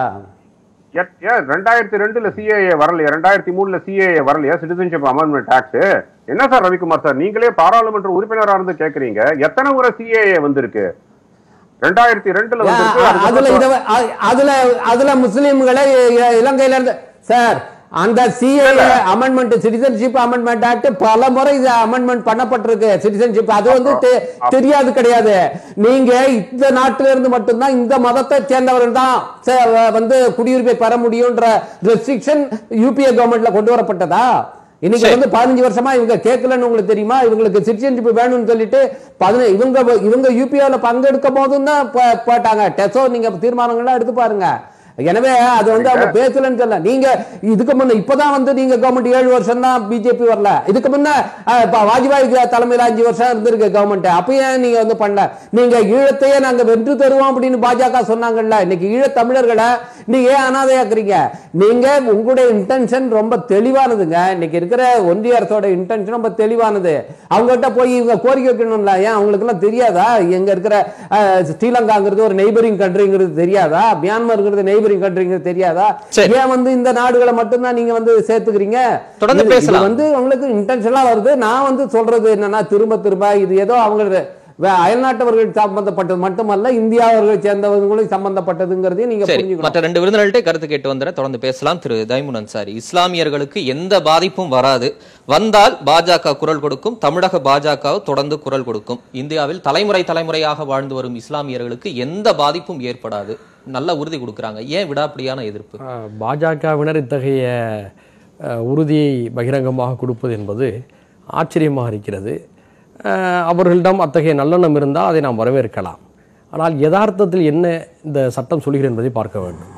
ரெண்டாயிரத்தி ரெண்டுல சிஏஏ வரலையா ரெண்டாயிரத்தி மூணுல சிஏஏ வரலையா சிட்டிசன்ஷிப் அமெண்ட்மெண்ட் ஆக்ட் என்ன சார் ரவிக்குமார் சார் நீங்களே பாராளுமன்ற உறுப்பினரா இருந்து கேக்குறீங்க எத்தனை முறை சிஏஏ வந்திருக்கு ரெண்டாயிரத்தி ரெண்டுல வந்திருக்கு அ- அதுல அதுக்கப்புறம் இத அ- அதுல அதுல முஸ்லிம்களை இ- இலங்கையில இருந்து சார் அந்த CA amendment citizenship amendment act பல முறை இது அமெண்ட்மெண்ட் பண்ணப்பட்டிருக்கு சிட்டிசன்ஷிப் அது வந்து தெ- தெரியாது கிடையாது நீங்க இந்த நாட்டில இருந்து மட்டும்தான் இந்த மதத்தை சேர்ந்தவர்கள் தான் சே- வந்து குடியுரிமை பெற முடியும்ன்ற ரெஸ்ட்ரிக்ஷன் யூபிஏ கவர்மெண்ட்ல கொண்டு வரப்பட்டதா இன்னைக்கு சரி. வந்து பதினஞ்சு வருஷமா இவங்க கேட்கலன்னு உங்களுக்கு தெரியுமா இவங்களுக்கு சிட்டிசன்ஷிப் வேணும்னு சொல்லிட்டு பதின இவங்க இவங்க யூபிஓல பங்கெடுக்கும் போதும் தான் போ- போட்டாங்க டெசோ நீங்க தீர்மானங்கள்லாம் எடுத்து பாருங்க எனவே அது வந்து அவங்க பேசலன்னு சொல்ல நீங்க இதுக்கு முன்ன இப்பதான் வந்து நீங்க கவர்மெண்ட் ஏழு வருஷம் தான் பிஜேபி வரல இதுக்கு முன்ன அஹ், இப்ப வாஜ்பாய் தலைமையில அஞ்சு வருஷம் இருந்திருக்கு கவர்மெண்ட் அப்ப ஏன் நீங்க வந்து பண்ணல நீங்க ஈழத்தையே நாங்க வென்று தருவோம் அப்படின்னு பாஜக சொன்னாங்கல்ல இன்னைக்கு ஈழத் தமிழர்களை நீங்க ஏன் அனாதையாக்குறீங்க நீங்க உங்களுடைய இன்டென்ஷன் ரொம்ப தெளிவானதுங்க இன்னைக்கு இருக்கிற ஒன்றிய அரசோட இன்டென்ஷன் ரொம்ப தெளிவானது அவங்ககிட்ட போய் இவங்க கோரிக்கை வைக்கணும்ல ஏன் அவங்களுக்கு எல்லாம் தெரியாதா எங்க இருக்கிற அஹ், ஸ்ரீலங்காங்கிறது ஒரு நெய்பரிங் கண்ட்ரிங்கிறது தெரியாதா மியான்மர்ங்கிறது நெய்பரிங் நெய்பரிங் கண்ட்ரிங்க தெரியாதா சரி. ஏன் வந்து இந்த நாடுகளை மட்டும்தான் நீங்க வந்து சேர்த்துக்கிறீங்க தொடர்ந்து இது- இது பேசலாம். வந்து உங்களுக்கு இன்டென்ஷனலா வருது நான் வந்து சொல்றது என்னன்னா திரும்ப திரும்ப இது ஏதோ அவங்க வே- அயல்நாட்டவர்கள் சம்பந்தப்பட்டது மட்டுமல்ல இந்தியாவர்கள் சேர்ந்தவர்களும் சம்பந்தப்பட்டதுங்கிறதையும் நீங்க சரி புரிஞ்சுக்கணும் மற்ற ரெண்டு விருந்தினர்கள்ட்ட கருத்து கேட்டு வந்துற தொடர்ந்து பேசலாம் திரு தைமுன் அன்சாரி இஸ்லாமியர்களுக்கு எந்த பாதிப்பும் வராது வந்தால் பாஜக குரல் கொடுக்கும் தமிழக பாஜக தொடர்ந்து குரல் கொடுக்கும் இந்தியாவில் தலைமுறை தலைமுறையாக வாழ்ந்து வரும் இஸ்லாமியர்களுக்கு எந்த பாதிப்பும் ஏற்படாது நல்ல உறுதி கொடுக்கறாங்க ஏன் விடாப்பிடியான எதிர்ப்பு அஹ், பாஜகவினர் இத்தகைய அஹ், உறுதியை பகிரங்கமாக கொடுப்பது என்பது ஆச்சரியமாக இருக்கிறது அஹ், அவர்களிடம் அத்தகைய நல்லெண்ணம் இருந்தால் அதை நாம் வரவேற்கலாம் ஆனால் யதார்த்தத்தில் என்ன இந்த சட்டம் சொல்கிறது என்பதை பார்க்க வேண்டும்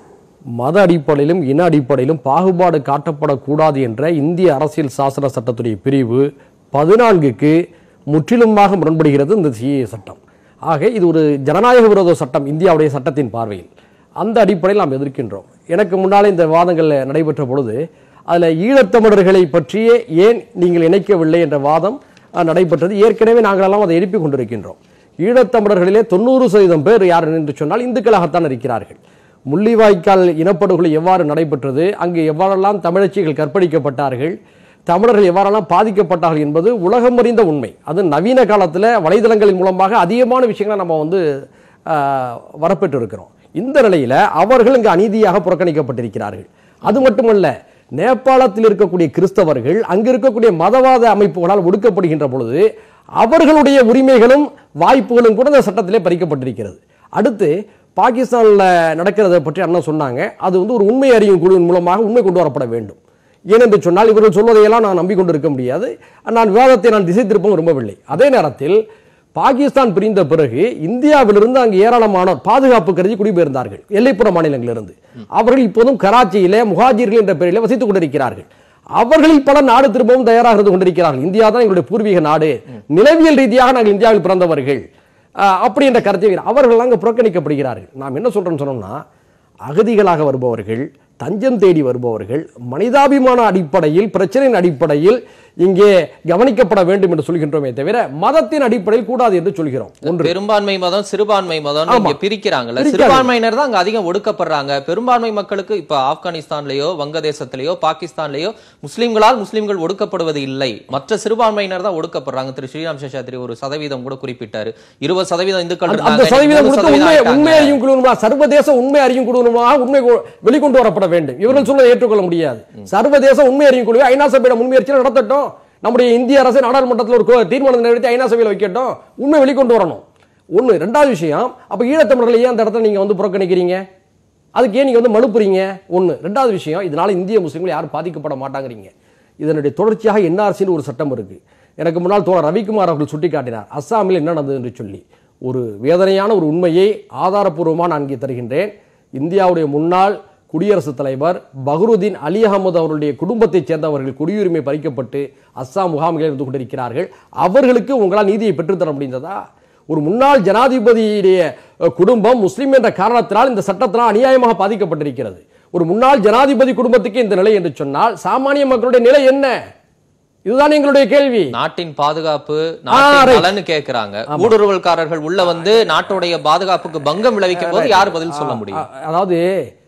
மத அடிப்படையிலும் இன அடிப்படையிலும் பாகுபாடு காட்டப்படக்கூடாது என்ற இந்திய அரசியல் சாசன சட்டத்துடைய பிரிவு பதினான்குக்கு முற்றிலுமாக முரண்படுகிறது இந்த சிஏ சட்டம் ஆக இது ஒரு ஜனநாயக விரோத சட்டம் இந்தியாவுடைய சட்டத்தின் பார்வையில் அந்த அடிப்படையில் நாம் எதிர்க்கின்றோம் எனக்கு முன்னாலே இந்த வாதங்கள் நடைபெற்ற பொழுது அதில் ஈழத்தமிழர்களை பற்றியே ஏன் நீங்கள் இணைக்கவில்லை என்ற வாதம் அஹ், நடைபெற்றது ஏற்கனவே நாங்களெல்லாம் அதை எழுப்பிக் கொண்டிருக்கின்றோம் ஈழத்தமிழர்களிலே தொண்ணூறு சதவீதம் பேர் யார் என்று சொன்னால் இந்துக்களாகத்தான் இருக்கிறார்கள் முள்ளிவாய்க்கால் இனப்படுகொலை எவ்வாறு நடைபெற்றது அங்கு எவ்வாறெல்லாம் தமிழச்சிகள் கற்பழிக்கப்பட்டார்கள் தமிழர்கள் எவ்வாறெல்லாம் பாதிக்கப்பட்டார்கள் என்பது உலகம் அறிந்த உண்மை அது நவீன காலத்தில் வலைதளங்களின் மூலமாக அதிகமான விஷயங்களை நம்ம வந்து ஆஹ், வரப்பெற்று இருக்கிறோம் இந்த நிலையில அவர்கள் இங்கு அநீதியாக புறக்கணிக்கப்பட்டிருக்கிறார்கள் அது மட்டுமல்ல நேபாளத்தில் இருக்கக்கூடிய கிறிஸ்தவர்கள் அங்கு இருக்கக்கூடிய மதவாத அமைப்புகளால் ஒடுக்கப்படுகின்ற பொழுது அவர்களுடைய உரிமைகளும் வாய்ப்புகளும் கூட இந்த சட்டத்திலே பறிக்கப்பட்டிருக்கிறது அடுத்து பாகிஸ்தானில் நடக்கிறதை பற்றி அண்ணன் சொன்னாங்க அது வந்து ஒரு உண்மை அறியும் குழுவின் மூலமாக உண்மை கொண்டு வரப்பட வேண்டும் ஏனென்று சொன்னால் இவர்கள் சொல்வதையெல்லாம் நான் நம்பிக்கொண்டிருக்க முடியாது நான் விவாதத்தை நான் திசை திருப்ப விரும்பவில்லை அதே நேரத்தில் பாகிஸ்தான் பிரிந்த பிறகு இந்தியாவிலிருந்து அங்கு ஏராளமானோர் பாதுகாப்பு கருதி குடிபெயர்ந்தார்கள் எல்லைப்புற மாநிலங்களிலிருந்து அவர்கள் இப்போதும் கராச்சியிலே முஹாஜிர்கள் என்ற பெயரில் வசித்துக் கொண்டிருக்கிறார்கள் அவர்களில் பல நாடு திரும்பவும் தயாராக இருந்து கொண்டிருக்கிறார்கள் இந்தியா தான் எங்களுடைய பூர்வீக நாடு நிலவியல் ரீதியாக நாங்கள் இந்தியாவில் பிறந்தவர்கள் ஆஹ், அப்படி என்ற கருத்தை வைக்கிறார். அவர்கள் அங்கு புறக்கணிக்கப்படுகிறார்கள் நாம் என்ன சொல்றோம்னு சொன்னோம்னா அகதிகளாக வருபவர்கள் தஞ்சம் தேடி வருபவர்கள் மனிதாபிமான அடிப்படையில் பிரச்சனையின் அடிப்படையில் இங்கே கவனிக்கப்பட வேண்டும் என்று சொல்கின்றோமே தவிர மதத்தின் அடிப்படையில் கூடாது என்று சொல்கிறோம் ஒன்று பெரும்பான்மை மதம் சிறுபான்மை மதம் ஆமா. இங்க பிரிக்கிறாங்கல்ல பிரிக்கிறாங்க. சிறுபான்மையினர் தான் அங்க அதிகம் ஒடுக்கப்படுறாங்க பெரும்பான்மை மக்களுக்கு இப்ப ஆப்கானிஸ்தான்லயோ வங்கதேசத்திலேயோ பாகிஸ்தான்லயோ முஸ்லிம்களால் முஸ்லிம்கள் ஒடுக்கப்படுவது இல்லை மற்ற சிறுபான்மையினர் தான் ஒடுக்கப்படுறாங்க திரு ஸ்ரீராம் சேஷாத்ரி ஒரு சதவீதம் கூட குறிப்பிட்டாரு இருபது சதவீதம் இந்துக்கள் அந்த- இருந்தாங்க, அந்த சதவீதம் இன்னைக்கு கொடுத்து மூணு உண்மை சதவீதம் உண்மை ஆயிட்டாங்க. அறியும் குழுவமாக சர்வதேச உண்மை அறியும் குழுவமாக உண்மை கொ- வெளிக்கொண்டு வரப்பட வேண்டும் இவர்கள் சொல்வதை ஏற்றுக்கொள்ள முடியாது சர்வதேச உண்மை அறியும் குழுவை ஐநா சபையிடம் முன்முயற்சியில் நடத்தட்டும் நம்முடைய இந்திய அரசு நாடாளுமன்றத்தில் ஒரு கோ- தீர்மானம் நிறைவேற்றி ஐநா சபையில் வைக்கட்டும் உண்மை வெளிக்கொண்டு வரணும் ஒண்ணு ரெண்டாவது விஷயம் அப்ப ஈழத்தமிழர்களை ஏன் அந்த இடத்துல நீங்க வந்து புறக்கணிக்கிறீங்க அதுக்கு ஏன் நீங்க வந்து மழுப்புறீங்க ஒண்ணு ரெண்டாவது விஷயம் இதனால இந்திய முஸ்லிம்கள் யாரும் பாதிக்கப்பட மாட்டாங்கிறீங்க இதனுடைய தொடர்ச்சியாக என்ஆர்சின்னு ஒரு சட்டம் இருக்கு எனக்கு முன்னால் தோழர் ரவிக்குமார் அவர்கள் சுட்டிக்காட்டினார் அஸ்ஸாமில் என்ன நடந்தது என்று சொல்லி ஒரு வேதனையான ஒரு உண்மையை ஆதாரப்பூர்வமாக நான் இங்கே தருகின்றேன் இந்தியாவுடைய முன்னாள் குடியரசுத் தலைவர் பஹ்ருதீன் அலி அகமது அவருடைய குடும்பத்தைச் சேர்ந்தவர்கள் குடியுரிமை பறிக்கப்பட்டு அஸ்ஸாம் முகாம்களில் இருந்து கொண்டிருக்கிறார்கள் அவர்களுக்கு உங்களால் நீதியை பெற்றுத்தர முடிந்ததா ஒரு முன்னாள் ஜனாதிபதியுடைய அஹ், குடும்பம் முஸ்லிம் என்ற காரணத்தினால் இந்த சட்டத்தினால் அநியாயமாக பாதிக்கப்பட்டிருக்கிறது ஒரு முன்னாள் ஜனாதிபதி குடும்பத்துக்கு இந்த நிலை என்று சொன்னால் சாமானிய மக்களுடைய நிலை என்ன இதுதான் எங்களுடைய கேள்வி நாட்டின் பாதுகாப்பு ஆ, நாட்டின் right. நலன்னு கேக்குறாங்க ஊடுருவல்காரர்கள் உள்ள வந்து நாட்டுடைய பாதுகாப்புக்கு பங்கம் விளைவிக்கும் போது யார் பதில் சொல்ல முடியும் அ- அதாவது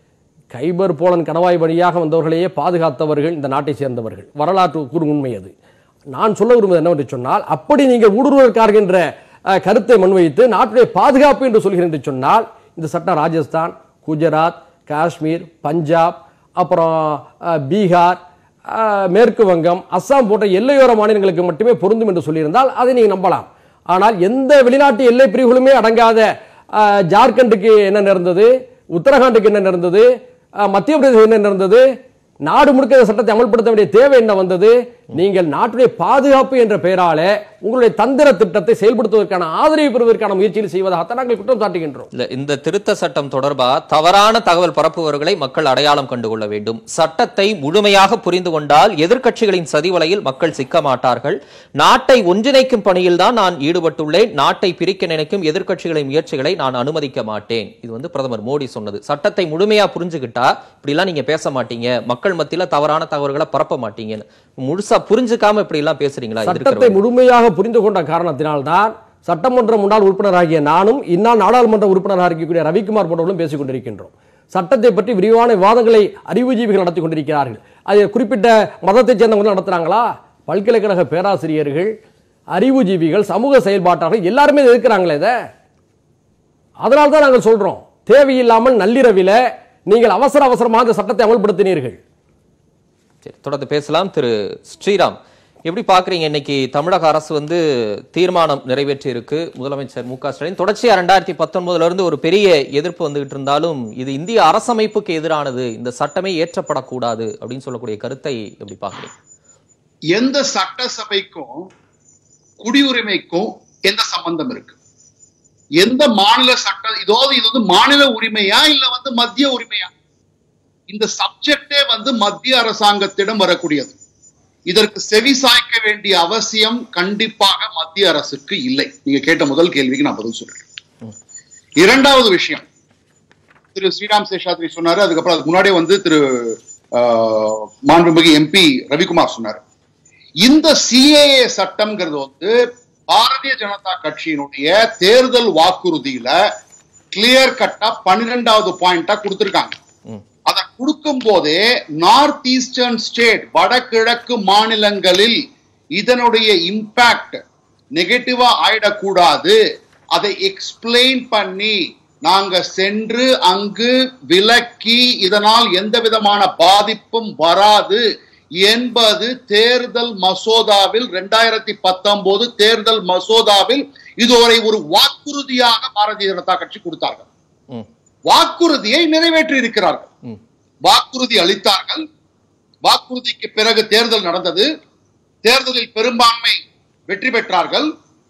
கைபர் போலன் கணவாய் வழியாக வந்தவர்களையே பாதுகாத்தவர்கள் இந்த நாட்டை சேர்ந்தவர்கள் வரலாற்று கூறு உண்மை அது நான் சொல்ல விரும்புவது என்னவென்று சொன்னால் அப்படி நீங்கள் ஊடுருவல்காரர்கள் என்ற அஹ், கருத்தை முன்வைத்து நாட்டுடைய பாதுகாப்பு என்று சொல்கிறேன் என்று சொன்னால் இந்த சட்டம் ராஜஸ்தான் குஜராத் காஷ்மீர் பஞ்சாப் அப்புறம் அஹ், பீகார் அஹ், மேற்கு வங்கம் அஸ்ஸாம் போன்ற எல்லையோர மாநிலங்களுக்கு மட்டுமே பொருந்தும் என்று சொல்லியிருந்தால் அதை நீங்கள் நம்பலாம் ஆனால் எந்த வெளிநாட்டு எல்லை பிரிவுகளுமே அடங்காத அஹ், ஜார்க்கண்டுக்கு என்ன நடந்தது உத்தரகாண்டுக்கு என்ன நடந்தது அஹ், மத்திய பிரதேசம் என்ன நடந்தது நாடு முழுக்க இந்த சட்டத்தை அமல்படுத்த வேண்டிய தேவை என்ன வந்தது நீங்கள் நாட்டுடைய பாதுகாப்பு என்ற பெயரால உங்களுடைய தந்திர திட்டத்தை செயல்படுத்துவதற்கான ஆதரவு பெறுவதற்கான முயற்சியில் செய்வதாகத்தான் நாங்கள் குற்றம் சாட்டுகின்றோம் இல்ல இந்த திருத்த சட்டம் தொடர்பா தவறான தகவல் பரப்புபவர்களை மக்கள் அடையாளம் கண்டுகொள்ள வேண்டும் சட்டத்தை முழுமையாக புரிந்து கொண்டால் எதிர்க்கட்சிகளின் சதிவலையில் மக்கள் சிக்க மாட்டார்கள் நாட்டை ஒன்றிணைக்கும் பணியில் தான் நான் ஈடுபட்டுள்ளேன் நாட்டை பிரிக்க நினைக்கும் எதிர்க்கட்சிகளின் முயற்சிகளை நான் அனுமதிக்க மாட்டேன் இது வந்து பிரதமர் மோடி சொன்னது சட்டத்தை முழுமையா புரிஞ்சுக்கிட்டா இப்படிலாம் நீங்க பேச மாட்டீங்க மக்கள் மத்தியில தவறான தகவல்களை பரப்ப மாட்டீங்கன்னு முழுசா புரிஞ்சுக்காம இப்படி எல்லாம் பேசுறீங்களா சட்டத்தை எதிர்க்கிறவங்க? முழுமையாக புரிந்து கொண்ட காரணத்தினால்தான் சட்டமன்ற முன்னாள் உறுப்பினராகிய நானும் இந்நாள் நாடாளுமன்ற உறுப்பினராக இருக்கக்கூடிய ரவிக்குமார் போன்றவர்களும் பேசிக் கொண்டிருக்கின்றோம் சட்டத்தை பற்றி விரிவான விவாதங்களை அறிவுஜீவிகள் நடத்தி கொண்டிருக்கிறார்கள் அது குறிப்பிட்ட மதத்தைச் சேர்ந்தவங்க நடத்துறாங்களா பல்கலைக்கழக பேராசிரியர்கள் அறிவுஜீவிகள் சமூக செயல்பாட்டாளர்கள் எல்லாருமே இதை எதிர்க்கிறாங்களே இதை அதனால தான் நாங்கள் சொல்றோம் தேவையில்லாமல் நள்ளிரவில நீங்கள் அவசர அவசரமாக இந்த சட்டத்தை அமல்படுத்தினீர்கள் சரி தொடர்ந்து பேசலாம் திரு ஸ்ரீராம் எப்படி பாக்குறீங்க இன்னைக்கு தமிழக அரசு வந்து தீர்மானம் நிறைவேற்றி இருக்கு முதலமைச்சர் மு க ஸ்டாலின் தொடர்ச்சியா ரெண்டாயிரத்தி பத்தொன்பதுல இருந்து ஒரு பெரிய எதிர்ப்பு வந்துகிட்டு இருந்தாலும் இது இந்திய அரசமைப்புக்கு எதிரானது இந்த சட்டமே ஏற்றப்படக்கூடாது அப்படின்னு சொல்லக்கூடிய கருத்தை எப்படி பாக்குறீங்க எந்த சட்டசபைக்கும் குடியுரிமைக்கும் எந்த சம்பந்தம் இருக்கு எந்த மாநில சட்ட இதோது இது வந்து மாநில உரிமையா இல்ல வந்து மத்திய உரிமையா இந்த சப்ஜெக்டே வந்து மத்திய அரசாங்கத்திடம் வரக்கூடியது இதற்கு செவி சாய்க்க வேண்டிய அவசியம் கண்டிப்பாக மத்திய அரசுக்கு இல்லை நீங்க கேட்ட முதல் கேள்விக்கு நான் பதில் சொல்றேன் இரண்டாவது விஷயம் திரு ஸ்ரீராம் சேஷாத்ரி சொன்னாரு அதுக்கப்புறம் அதுக்கு முன்னாடியே வந்து திரு ஆஹ், மாண்புமிகு எம்பி ரவிக்குமார் சொன்னாரு இந்த சிஏஏ சட்டம்ங்கிறது வந்து பாரதிய ஜனதா கட்சியினுடைய தேர்தல் வாக்குறுதியில கிளியர் கட்டா பன்னிரெண்டாவது பாயிண்டா கொடுத்திருக்காங்க அதை கொடுக்கும் போதே நார்த் ஈஸ்டர்ன் ஸ்டேட் வடகிழக்கு மாநிலங்களில் இதனுடைய இம்பாக்ட் நெகட்டிவா ஆயிடக்கூடாது அதை எக்ஸ்பிளைன் பண்ணி நாங்க சென்று அங்கு விலக்கி இதனால் எந்த விதமான பாதிப்பும் வராது என்பது தேர்தல் மசோதாவில் ரெண்டாயிரத்தி பத்தொன்பது தேர்தல் மசோதாவில் இதுவரை ஒரு வாக்குறுதியாக பாரதிய ஜனதா கட்சி கொடுத்தார்கள் ம், வாக்குறுதியை நிறைவேற்றி இருக்கிறார்கள் ம். வாக்குறுதி அளித்தார்கள் வாக்குறுதிக்கு பிறகு தேர்தல் நடந்தது தேர்தலில் பெரும்பான்மை வெற்றி பெற்றார்கள்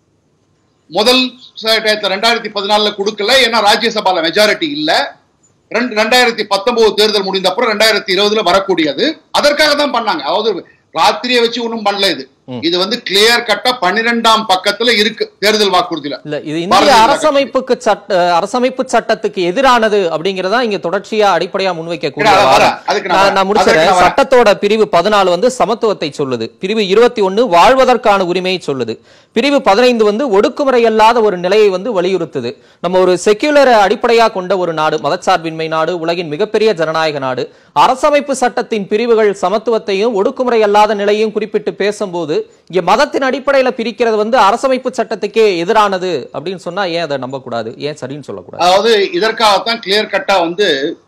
முதல் ரெண்டாயிரத்தி பதினாலுல கொடுக்கல ஏன்னா ராஜ்யசபால மெஜாரிட்டி இல்ல ரெண்டு- ரெண்டாயிரத்தி பத்தொன்பது தேர்தல் முடிந்த அப்புறம் ரெண்டாயிரத்தி இருபதுல வரக்கூடியது அதற்காக தான் பண்ணாங்க அதாவது ராத்திரியை வச்சு ஒண்ணும் பண்ணல இது இது வந்து கிளியர் கட்டா பன்னிரெண்டாம் பக்கத்துல இருக்கு தேர்தல் வாக்குறுதியில இல்ல இது பாரதிய இந்திய ஜனதா அரசமைப்புக்கு சட்ட அரசமைப்பு சட்டத்துக்கு எதிரானது அப்படிங்கறதா இங்க தொடர்ச்சியா அடிப்படையா முன்வைக்கக்கூடிய இல்ல, அதான் வாதம். வரேன். அதுக்கு நான் நான் வரேன். நான் முடிச்சிடறேன் அதுக்கு நான் வரேன். சட்டத்தோட பிரிவு பதினாலு வந்து சமத்துவத்தை சொல்லுது பிரிவு இருபத்தி ஒன்னு வாழ்வதற்கான உரிமையை சொல்லுது பிரிவு பதினைந்து வந்து ஒடுக்குமுறை அல்லாத ஒரு நிலையை வந்து வலியுறுத்துது நம்ம ஒரு செக்யூலரை அடிப்படையா கொண்ட ஒரு நாடு மதச்சார்பின்மை நாடு உலகின் மிகப்பெரிய ஜனநாயக நாடு அரசமைப்பு சட்டத்தின் பிரிவுகள் சமத்துவத்தையும் ஒடுக்குமுறை அல்லாத நிலையும் குறிப்பிட்டு பேசும்போது இங்க மதத்தின் அடிப்படையில பிரிக்கிறது வந்து அரசமைப்பு சட்டத்துக்கே எதிரானது அப்படின்னு சொன்னா ஏன் அதை நம்பக்கூடாது ஏன் சரின்னு சொல்லக்கூடாது அதாவது இதற்காகத்தான் கிளியர் கட்டா வந்து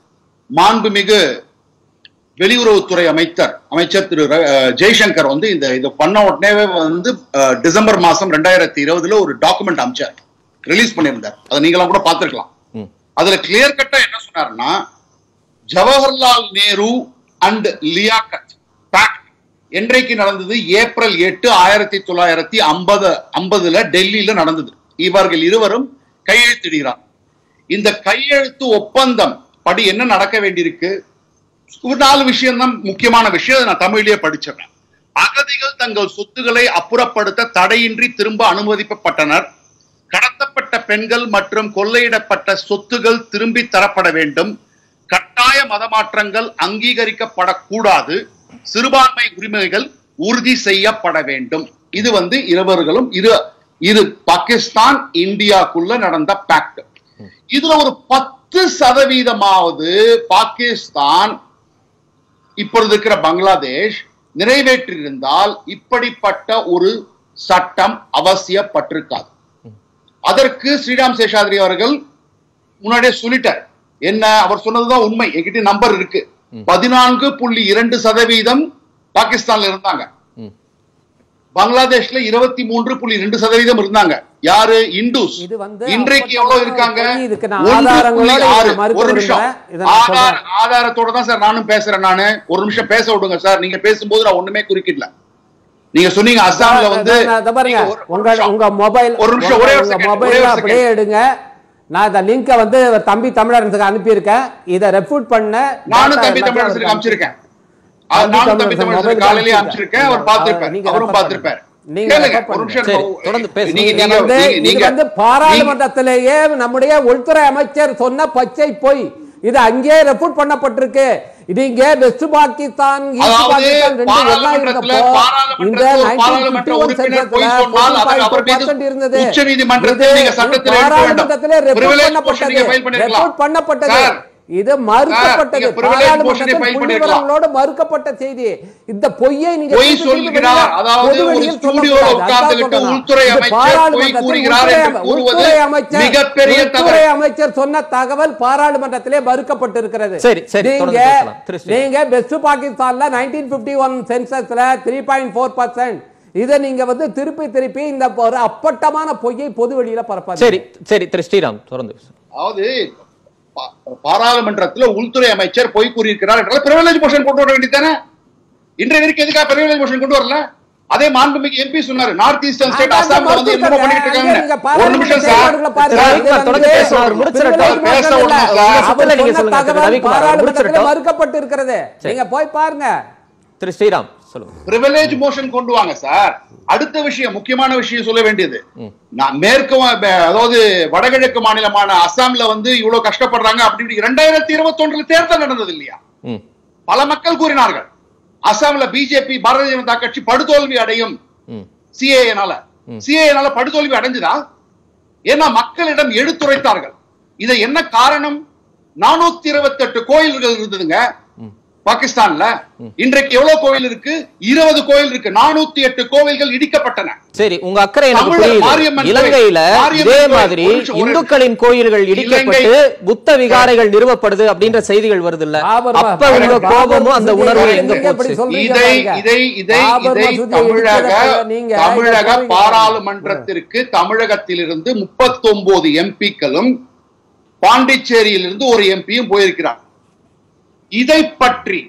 மாண்புமிகு வெளியுறவுத்துறை அமைச்சர் அமைச்சர் திரு ர- அஹ் ஜெய்சங்கர் வந்து இந்த இதை பண்ண உடனே வந்து அஹ், டிசம்பர் மாசம் ரெண்டாயிரத்தி இருபதுல ஒரு டாக்குமெண்ட் அமைச்சார் ரிலீஸ் பண்ணியிருந்தார் அதை நீங்களாம் கூட பார்த்திருக்கலாம் ம். அதுல கிளியர் கட்டா என்ன சொன்னாருன்னா ஜவஹர்லால் நேரு அண்ட் லியாக்கத் பேக்ட் என்றைக்கு நடந்தது ஏப்ரல் எட்டு ஆயிரத்தி தொள்ளாயிரத்தி ஐம்பது ஐம்பதுல டெல்லியில நடந்தது இவர்கள் இருவரும் கையெழுத்திடுகிறார் இந்த கையெழுத்து ஒப்பந்தம் படி என்ன நடக்க வேண்டியிருக்கு ஒரு நாலு விஷயம் தான் முக்கியமான விஷயம் அதை நான் தமிழிலேயே படிச்சிடறேன் அகதிகள் தங்கள் சொத்துக்களை அப்புறப்படுத்த தடையின்றி திரும்ப அனுமதிக்கப்பட்டனர் கடத்தப்பட்ட பெண்கள் மற்றும் கொள்ளையிடப்பட்ட சொத்துகள் திரும்பி தரப்பட வேண்டும் கட்டாய மதமாற்றங்கள் அங்கீகரிக்கப்படக்கூடாது சிறுபான்மை உரிமைகள் உறுதி செய்யப்பட வேண்டும் இது வந்து இருவர்களும் இரு இரு பாகிஸ்தான் இந்தியாக்குள்ள நடந்த பேக்ட் இதுல ஒரு பத்து சதவீதமாவது பாகிஸ்தான் இப்பொழுது இருக்கிற பங்களாதேஷ் நிறைவேற்றியிருந்தால் இப்படிப்பட்ட ஒரு சட்டம் அவசியப்பட்டிருக்காது அதற்கு ஸ்ரீராம் சேஷாத்ரி அவர்கள் முன்னாடியே சொல்லிட்டார் என்ன அவர் சொன்னதுதான் உண்மை என்கிட்ட நம்பர் இருக்கு பதினான்கு புள்ளி இரண்டு சதவீதம் பாகிஸ்தான்ல இருந்தாங்க ம். பங்களாதேஷ்ல இருபத்தி மூன்று புள்ளி ரெண்டு சதவீதம் இருந்தாங்க யாரு இந்துஸ் இது வந்து இன்றைக்கு அப்பட்டமான எவ்வளவு இருக்காங்க பொய். இதுக்கு நான் ஒன்று ஆதாரங்களோட புள்ளி ஆறு. இதை மறுக்க ஒரு நிமிஷம் விரும்புறேன். இதை நான் ஆதார சொல்றேன். ஆதாரத்தோட தான் சார் நானும் பேசுறேன் நானு ஒரு நிமிஷம் பேச விடுங்க சார் நீங்க பேசும்போது நான் ஒண்ணுமே குறுக்கிடல நீங்க சொன்னீங்க அஸ்ஸாம்ல வந்து நான் இதை பாருங்க நீங்க ஒரு- ஒரு உங்க நிமிஷம். உங்க மொபைல் ஒரு நிமிஷம் ஒரே ஒரு உங்க செகண்ட் ஒரே மொபைல் ஒரு அப்படியே செகண்ட் எடுங்க நான் இந்த லிங்கை வந்து தம்பி தமிழரசுக்கு அனுப்பியிருக்கேன் இதை ரெஃபூட் பண்ண நானும் data தம்பி எல்லாத்தையும் தமிழரசுக்கு அவருக்கு அனுப்பிச்சிருக்கேன் தம்பி நானும் தம்பி தமிழரசன் தமிழரசுக்கு mobile காலையிலேயே க்கு அனுப்பிச்சிருக்கேன் அவர் அவர் பார்த்திருப்பார் நீங்க அவரும் refer பார்த்திருப்பார் பண்ணுங்க. நீங்க கேளுங்க refer ஒரு நிமிஷம் சரி, நான் தொடர்ந்து பேசுங்க. நீங்க இது நீங்க வந்து நீங்க- இது நீங்க வந்து பாராளுமன்றத்திலேயே நம்முடைய உள்துறை அமைச்சர் சொன்ன பச்சை பொய் இது அங்கே ரெஃபூட் பண்ணப்பட்டிருக்கு இது இங்கே வெஸ்ட் பாகிஸ்தான் ஈஸ்ட் அதாவது பாகிஸ்தான் ரெண்டு ஒண்ணா பாராளுமன்றத்துல இருந்தப்போ இந்த பாராளுமன்றத்துல ஒரு பாராளுமன்ற 1951 உறுப்பினர் பொய் சென்சஸ்ல சொன்னால் அதை அவர் மீது 45% இருந்தது உச்சநீதிமன்றத்தில் இது நீங்க சட்டத்தில் எடுக்க வேண்டும். பாராளுமன்றத்திலே ரெஃபூட் Privilege பண்ணப்பட்டது motion நீங்க file பண்ணிருக்கலாம். ரெஃபூட் பண்ணப்பட்டது சார், இது மறுக்கப்பட்டது நீங்க privilege motion ஐ பாராளுமன்றத்தில் file புள்ளிவிவரங்களோடு மறுக்கப்பட்ட செய்தி இந்த பொய்யை நீங்க பொய் திருப்பி திருப்பி சொல்கிறார். வெளியில அதாவது பொது ஒரு வெளியில் ஸ்டுடியோல சொல்லக்கூடாது. அதான் உட்கார்ந்துகிட்டு சொல்றேன். உள்துறை இது அமைச்சர் பொய் பாராளுமன்றத்தில் கூறுகிறார் என்று உள்துறை கூறுவது உள்துறை அமைச்சர் மிகப்பெரிய உள்துறை தவறு. அமைச்சர் சொன்ன தகவல் பாராளுமன்றத்திலே மறுக்கப்பட்டிருக்கிறது சரி, சரி, தொடர்ந்து நீங்க பேசலாம். திரு ஸ்ரீ. நீங்க பெஸ்ட் பாகிஸ்தான்ல 1951 சென்சஸ்ல 3.4% இத நீங்க வந்து திருப்பி திருப்பி இந்த ஒரு அப்பட்டமான பொய்யை பொது வெளியில பரப்பாது சரி சரி திரு ஸ்ரீராம் தொடர்ந்து பேசுங்க. அதாவது பா- பாராளுமன்றத்துல உள்துறை அமைச்சர் பொய் கூறியிருக்கிறார் என்றால் பிரிவிலேஜ் மோஷன் கொண்டு வர வேண்டியதானே இன்றைய வரைக்கும் எதுக்காக பிரிவிலேஜ் மோஷன் கொண்டு வரல அதே மாண்புமிகு எம்பி சொன்னாரு நார்த் ஈஸ்டர்ன் ஸ்டேட் அங்க அசாம்ல வந்து என்னமோ பண்ணிட்டு அங்க நீங்க இருக்காங்க ஒரு நிமிஷம் பாராளுமன்ற சார் செயல்பாடுகளை பாருங்க. சார், இது வந்து தொடர்ந்து பேசலாம். அவர் முடிச்சிடட்டும். privilege பேச motion விடுங்க இல்ல. சார். அவர் முதல்ல நீங்க சொன்ன சொல்லுங்க. தகவல் ரவிக்குமார், பாராளுமன்றத்திலே முடிச்சிடட்டும். மறுக்கப்பட்டு இருக்கிறது நீங்க போய் பாருங்க திரு ஸ்ரீராம் சொல்லுங்க பிரிவிலேஜ் மோஷன் கொண்டு வாங்க சார் அடுத்த விஷயம் முக்கியமான விஷயம் சொல்ல வேண்டியது நான் மேற்கு வ- ப- அதாவது வடகிழக்கு மாநிலமான அசாம்ல வந்து இவ்வளவு கஷ்டப்படுறாங்க அப்படி இப்படி ரெண்டாயிரத்தி இருபத்தி ஒன்றுல தேர்தல் நடந்தது இல்லையா ம் பல மக்கள் கூறினார்கள் அசாம்ல பிஜேபி பாரதிய ஜனதா கட்சி படுதோல்வி அடையும் ம் சிஏனால சிஏனால படுதோல்வி அடைஞ்சதா ஏன்னா மக்களிடம் எடுத்துரைத்தார்கள் இதை என்ன காரணம் நானூத்தி இருபத்தி எட்டு கோயில்கள் இருந்ததுங்க பாகிஸ்தான்ல இன்றைக்கு எவ்வளவு கோயில் இருக்கு இருபது கோயில் இருக்கு நானூத்தி எட்டு கோவில்கள் இடிக்கப்பட்டன சரி உங்க அக்கறை எனக்கு தமிழர் புரியுது மாரியம்மன் கோயில், இலங்கையில மாரியம்மன் இதே கோயில், மாதிரி ஒரு நிமிஷம், ஒரு இந்துக்களின் கோயில்கள் இடிக்கப்பட்டு புத்த விகாரைகள் நிறுவப்படுது அப்படின்ற செய்திகள் வருது இல்ல பாபர் மா- அப்ப உங்க பாபர் கோபமும் அந்த மசூதியை உணர்வு நீங்க எங்க எப்படி போச்சு சொல்றீங்க இதை பாருங்க. இதை இதை பாபர் இதை மசூதியை தமிழக இடிக்கிறத நீங்க தமிழக இதை சொல்றீங்க. பாராளுமன்றத்திற்கு தமிழகத்திலிருந்து முப்பத்தொன்பது எம்பிக்களும் பாண்டிச்சேரியிலிருந்து ஒரு எம்பியும் போயிருக்கிறார் இதை பற்றி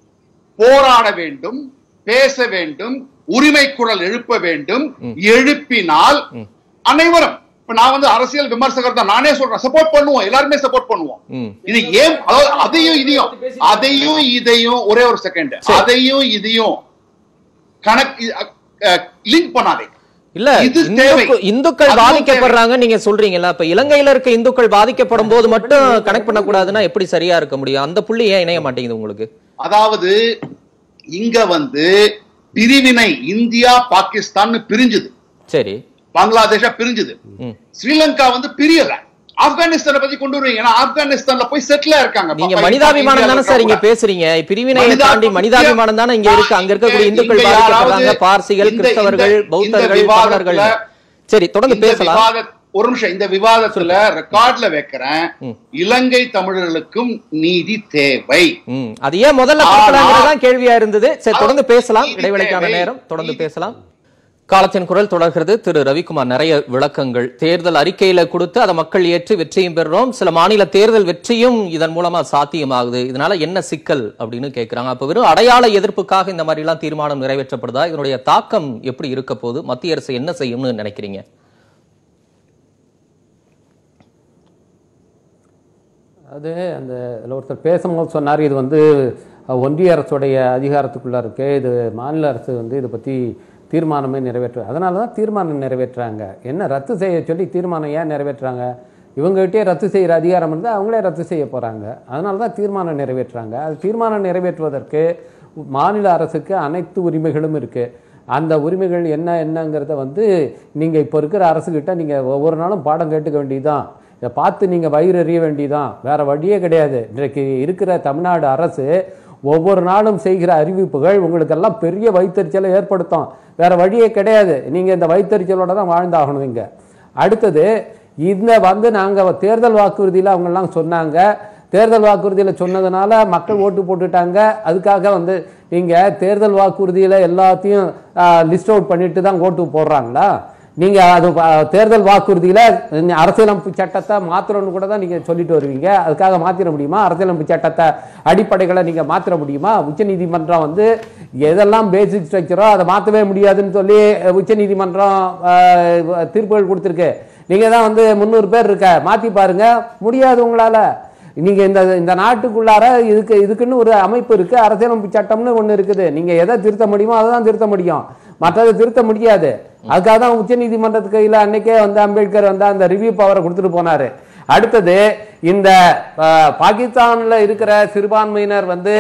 போராட வேண்டும் பேச வேண்டும் உரிமை குரல் எழுப்ப வேண்டும் எழுப்பினால் அனைவரும் இப்ப நான் வந்து அரசியல் விமர்சகர் தான் நானே சொல்றேன் சப்போர்ட் பண்ணுவோம் எல்லாருமே சப்போர்ட் பண்ணுவோம் ம். இது ஏன் அதாவது அதையும் இதையும் அதையும் இதையும் ஒரே ஒரு செகண்ட் அதையும் இதையும் கணக்கு லிங்க் பண்ணாதே இல்ல இது இந்துக்கு- தேவை. இந்துக்கள் அதுவும் பாதிக்கப்படுறாங்க நீங்க சொல்றீங்கல்ல அப்ப இலங்கையில இருக்க இந்துக்கள் பாதிக்கப்படும் போது மட்டும் கனெக்ட் பண்ணக்கூடாதுன்னா எப்படி சரியா இருக்க முடியும் அந்த புள்ளி ஏன் இணைய மாட்டேங்குது உங்களுக்கு அதாவது இங்க வந்து பிரிவினை இந்தியா பாகிஸ்தான் பிரிஞ்சுது சரி பங்களாதேஷா பிரிஞ்சுது ம். ஸ்ரீலங்கா வந்து பிரியல ஆப்கானிஸ்தானை பத்தி கொண்டு வருவீங்க ஏன்னா ஆப்கானிஸ்தான்ல போய் செட்டில் இருக்காங்க நீங்க ப- மனிதாபிமானம் தானே சார் இங்க இந்தியால பேசுறீங்க பிரிவினையை மனிதா- தாண்டி மனிதாபிமானம் தானே இங்க இருக்கு அங்க இருக்கக்கூடிய இங்க- இந்துக்கள் இங்க பாதிக்கப்படுறாங்க யாராவது பார்சிகள் இந்த- கிறிஸ்தவர்கள் இந்த- பௌத்தர்கள் இந்த தமிழர்கள் விவாதத்துல- சரி தொடர்ந்து இந்த பேசலாம் விவாத ஒரு நிமிஷம் இந்த விவாதத்துல ரெக்கார்ட்ல வைக்கிறேன் இலங்கை தமிழர்களுக்கும் நீதி தேவை ம் அது ஏன் முதல்ல ஆனா- கொடுக்கலாங்கிறதான் கேள்வியா இருந்தது சரி தொடர்ந்து அது பேசலாம் நீதி இடைவேளைக்கான தேவை. நேரம் தொடர்ந்து நீதி- பேசலாம் காலத்தின் குரல் தொடர்கிறது திரு ரவிக்குமார் நிறைய விளக்கங்கள் தேர்தல் அறிக்கையில கொடுத்து அதை மக்கள் ஏற்று வெற்றியும் பெறுறோம் சில மாநில தேர்தல் வெற்றியும் இதன் மூலமா சாத்தியமாகுது இதனால என்ன சிக்கல் அப்படின்னு கேட்கிறாங்க அப்ப வெறும் அடையாள எதிர்ப்புக்காக இந்த மாதிரி எல்லாம் தீர்மானம் நிறைவேற்றப்படுதா இதனுடைய தாக்கம் எப்படி இருக்க போகுது மத்திய அரசு என்ன செய்யும்னு நினைக்கிறீங்க அது அந்த இதுல ஒருத்தர் பேசும்போது சொன்னார் இது வந்து அஹ், ஒன்றிய அரசுடைய அதிகாரத்துக்குள்ளே இருக்கு இது மாநில அரசு வந்து இதை பற்றி தீர்மானமே நிறைவேற்ற அதனால தான் தீர்மானம் நிறைவேற்றுறாங்க என்ன ரத்து செய்ய சொல்லி தீர்மானம் ஏன் நிறைவேற்றுறாங்க இவங்ககிட்டயே ரத்து செய்கிற அதிகாரம் இருந்தால் அவங்களே ரத்து செய்ய போகிறாங்க அதனால தான் தீர்மானம் நிறைவேற்றுறாங்க அது தீர்மானம் நிறைவேற்றுவதற்கு மாநில அரசுக்கு அனைத்து உரிமைகளும் இருக்குது அந்த உரிமைகள் என்ன என்னங்கிறத வந்து நீங்கள் இப்போ இருக்கிற அரசுக்கிட்ட நீங்கள் ஒவ்வொரு நாளும் பாடம் கேட்டுக்க வேண்டியதுதான் இதை பார்த்து நீங்கள் வயிறு எறிய வேண்டியதுதான் வேற வழியே கிடையாது இன்றைக்கு இருக்கிற தமிழ்நாடு அரசு ஒவ்வொரு நாளும் செய்கிற அறிவிப்புகள் உங்களுக்கெல்லாம் பெரிய வைத்தறிச்சலை ஏற்படுத்தும் வேற வழியே கிடையாது நீங்கள் இந்த வைத்தறிச்சலோட தான் வாழ்ந்தாகணும் இங்கே அடுத்தது இந்த வந்து நாங்கள் தேர்தல் வாக்குறுதியில் அவங்கெல்லாம் சொன்னாங்க தேர்தல் வாக்குறுதியில் சொன்னதுனால மக்கள் ஓட்டு போட்டுட்டாங்க அதுக்காக வந்து நீங்கள் தேர்தல் வாக்குறுதியில் எல்லாத்தையும் லிஸ்ட் அவுட் பண்ணிட்டு தான் ஓட்டு போடுறாங்களா நீங்கள் அது ப- தேர்தல் வாக்குறுதியில் அரசியலமைப்பு சட்டத்தை மாற்றணும்னு கூட தான் நீங்கள் சொல்லிட்டு வருவீங்க அதுக்காக மாற்றிட முடியுமா அரசியலமைப்பு சட்டத்தை அடிப்படைகளை நீங்கள் மாற்றிட முடியுமா உச்சநீதிமன்றம் வந்து எதெல்லாம் பேசிக் ஸ்ட்ரக்சரோ அதை மாற்றவே முடியாதுன்னு சொல்லி உச்சநீதிமன்றம் ஆஹ், தீர்ப்புகள் கொடுத்துருக்கு நீங்கள் தான் வந்து முந்நூறு பேர் இருக்க மாற்றி பாருங்க முடியாது உங்களால் நீங்க இந்த இந்த நாட்டுக்குள்ளார இதுக்கு இதுக்குன்னு ஒரு அமைப்பு இருக்கு அரசியலமைப்பு சட்டம்னு ஒண்ணு இருக்குது நீங்க எதை திருத்த முடியுமோ அதை தான் திருத்த முடியும் மற்றதை திருத்த முடியாது அதுக்காக தான் உச்ச நீதிமன்றத்துக்கு கையில் அன்னைக்கே வந்து அம்பேத்கர் வந்து அந்த ரிவ்யூ பவரை கொடுத்துட்டு போனாரு அடுத்தது இந்த அஹ், பாகிஸ்தான்ல இருக்கிற சிறுபான்மையினர் வந்து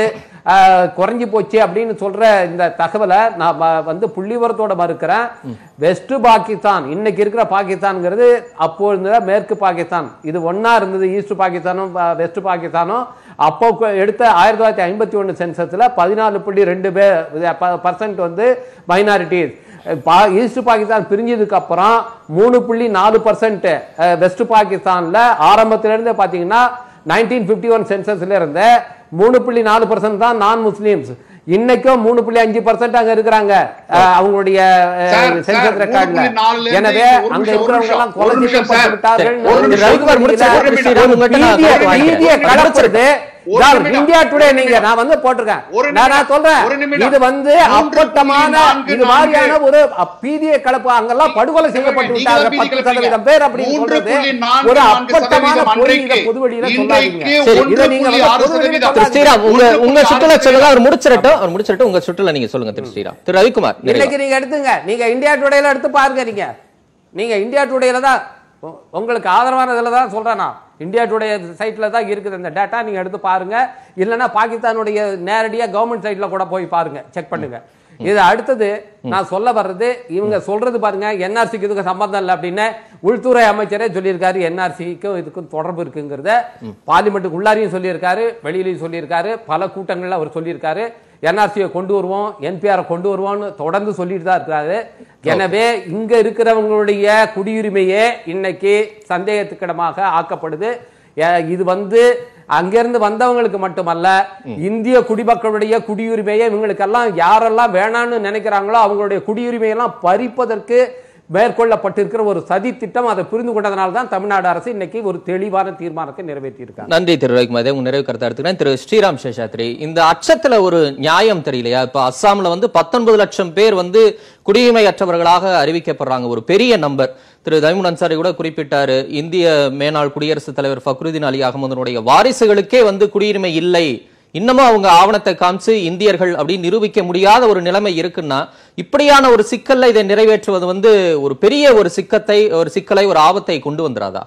ஆஹ், குறைஞ்சு போச்சு அப்படின்னு சொல்ற இந்த தகவலை நான் வ- வந்து புள்ளிவரத்தோட மறுக்கிறேன் வெஸ்ட் பாகிஸ்தான் இன்னைக்கு இருக்கிற பாகிஸ்தான்ங்கிறது அப்போ இருந்த மேற்கு பாகிஸ்தான் இது ஒண்ணா இருந்தது ஈஸ்ட் பாகிஸ்தானும் ப- வெஸ்ட் பாகிஸ்தானும் அப்போ கு- எடுத்த ஆயிரத்தி தொள்ளாயிரத்தி ஐம்பத்தி ஒன்று சென்சஸ்ல பதினாலு புள்ளி ரெண்டு பர்சன்ட் வந்து மைனாரிட்டிஸ் ஈஸ்ட் பாகிஸ்தான் பிரிஞ்சதுக்கு அப்புறம் மூணு புள்ளி நாலு பர்சன்ட் வெஸ்ட் பாகிஸ்தான்ல ஆரம்பத்துல இருந்து பாத்தீங்கன்னா நைன்டீன் பிப்டி ஒன் சென்சஸ்ல இருந்த மூணு புள்ளி நாலு பர்சன்ட் தான் நான் முஸ்லிம்ஸ் இன்னைக்கும் மூணு புள்ளி அஞ்சு பர்சன்ட் அங்க இருக்கிறாங்க அஹ், அவங்களுடைய சார், சார், சென்சஸ் ரெக்கார்ட்ல 3.4 ல எனவே ஒரு அங்க நிமிஷம், ஒரு இருக்கிறவங்க எல்லாம் நிமிஷம், கொலை ஒரு நிமிஷம் செய்யப்பட்டு சார். விட்டார்கள் ஒரு நிமிஷம், ரவிக்குமார் முடிச்சாரு. ஒரு ஒரு நிமிஷம், உங்ககிட்ட நான் பீதியை- கேட்டு வாங்கிக்கிறேன். பீதியை ஒரு கலப்புறது ஒரு சார், நிமிடம். இந்தியா டுடே ஒரு நீங்க நிமிடம். நான் வந்து போட்டிருக்கேன் ஒரு நான் நான் நிமிடம். சொல்றேன் ஒரு நிமிடம். இது வந்து மூன்று அப்பட்டமான புள்ளி நான்கு இது மாதிரியான நான்கு. ஒரு பீதியை கலப்பு அங்கெல்லாம் படுகொலை செய்யப்பட்டு நீங்க விட்டாங்க தான் பீதி பத்து கிளப்புறீங்க. சதவீதம் பேர் அப்படின்னு மூன்று சொல்றது புள்ளி நான்கு ஒரு நான்கு அப்பட்டமான சதவீதம் பொய் இதை அன்றைக்கு. பொதுவெளியில சொல்லாதீங்க இன்றைக்கு சரி, ஒன்று இதை நீங்க புள்ளி வந்து ஆறு பொதுவெளியில சதவீதம். திரு சொல்லாதீங்க. ஸ்ரீராம் உங்க ஒன்று உங்க புள்ளி சுற்றுல ஆறு சொல்லுங்க அவர் முடிச்சிடட்டும் அவர் முடிச்சிடட்டும் உங்க சுற்றுல நீங்க சொல்லுங்க திரு ஸ்ரீராம் திரு ரவிக்குமார் நிறைவா. இன்னைக்கு நீங்க எடுத்துங்க நீங்க இந்தியா டுடேல எடுத்து பாருங்க நீங்க நீங்க இந்தியா டுடேல தான் உ- உங்களுக்கு ஆதரவான இதுல தான் சொல்றேன் நான் இந்தியா டுடே சைட்ல தான் இருக்குது இந்த டேட்டா நீங்க எடுத்து பாருங்க இல்லைன்னா பாகிஸ்தானுடைய நேரடியா கவர்மெண்ட் சைட்ல கூட போய் பாருங்க செக் பண்ணுங்க இது அடுத்தது நான் சொல்ல வர்றது இவங்க சொல்றது பாருங்க என்ஆர்சிக்கு இதுக்கு சம்பந்தம் இல்லை அப்படின்னு உள்துறை அமைச்சரே சொல்லியிருக்காரு என்ஆர்சிக்கும் இதுக்கும் தொடர்பு இருக்குங்கிறத பார்லிமெண்ட்டுக்கு உள்ளாரையும் சொல்லியிருக்காரு வெளியிலையும் சொல்லியிருக்காரு பல கூட்டங்கள்ல அவர் சொல்லியிருக்காரு என்ஆர்சியை கொண்டு வருவோம் என்பிஆரை கொண்டு வருவோம்னு தொடர்ந்து சொல்லிட்டு தான் இருக்காரு எனவே இங்க இருக்கிறவங்களுடைய குடியுரிமையே இன்னைக்கு சந்தேகத்துக்கிடமாக ஆக்கப்படுது ஏ- இது வந்து அங்கிருந்து வந்தவங்களுக்கு மட்டுமல்ல இந்திய குடிமக்களுடைய குடியுரிமையை இவங்களுக்கெல்லாம் யாரெல்லாம் வேணாம்னு நினைக்கிறாங்களோ அவங்களுடைய குடியுரிமையெல்லாம் பறிப்பதற்கு மேற்கொள்ளப்பட்டிருக்கிற ஒரு சதி திட்டம் அதை புரிந்து கொண்டதனால தான் தமிழ்நாடு அரசு இன்னைக்கு ஒரு தெளிவான தீர்மானத்தை நிறைவேற்றி இருக்காங்க நன்றி திரு ரவிக்குமார் உங்க நிறைவு கருத்தை எடுத்துக்கிறேன் திரு ஸ்ரீராம் சேஷாத்ரி இந்த அச்சத்துல ஒரு நியாயம் தெரியலையா இப்ப அஸ்ஸாம்ல வந்து பத்தொன்பது லட்சம் பேர் வந்து குடியுரிமையற்றவர்களாக அறிவிக்கப்படுறாங்க ஒரு பெரிய நம்பர் திரு தைமுன் அன்சாரி கூட குறிப்பிட்டாரு இந்திய மேனாள் குடியரசுத் தலைவர் ஃபக்ருதீன் அலி அகமதனுடைய வாரிசுகளுக்கே வந்து குடியுரிமை இல்லை இன்னமும் அவங்க ஆவணத்தை காமிச்சு இந்தியர்கள் அப்படின்னு நிரூபிக்க முடியாத ஒரு நிலைமை இருக்குன்னா இப்படியான ஒரு சிக்கல்ல இதை நிறைவேற்றுவது வந்து ஒரு பெரிய ஒரு சிக்கத்தை ஒரு சிக்கலை ஒரு ஆபத்தை கொண்டு வந்துராதா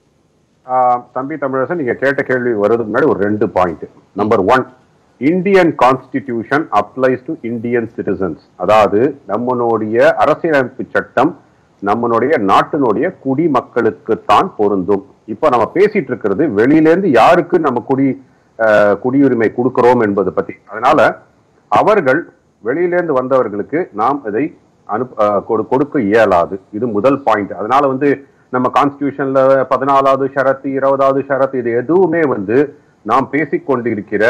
ஆஹ் தம்பி தமிழரசன் நீங்க கேட்ட கேள்வி வருவதுக்கு முன்னாடி ஒரு ரெண்டு point number one Indian constitution applies to Indian citizens அதாவது நம்மளுடைய அரசியலமைப்பு சட்டம் நம்மளுடைய நாட்டினுடைய குடிமக்களுக்குத்தான் பொருந்தும் இப்போ நம்ம பேசிட்டு இருக்கிறது வெளியிலேருந்து யாருக்கு நம்ம குடி ஆஹ் குடியுரிமை கொடுக்கிறோம் என்பது பத்தி அதனால அவர்கள் வெளியிலேருந்து வந்தவர்களுக்கு நாம் இதை அனுப் ஆஹ் கொடு- கொடுக்க இயலாது இது முதல் பாயிண்ட் அதனால வந்து நம்ம கான்ஸ்டியூஷன்ல பதினாலாவது ஷரத்து இருபதாவது ஷரத்து இது எதுவுமே வந்து நாம் பேசிக்கொண்டிருக்கிற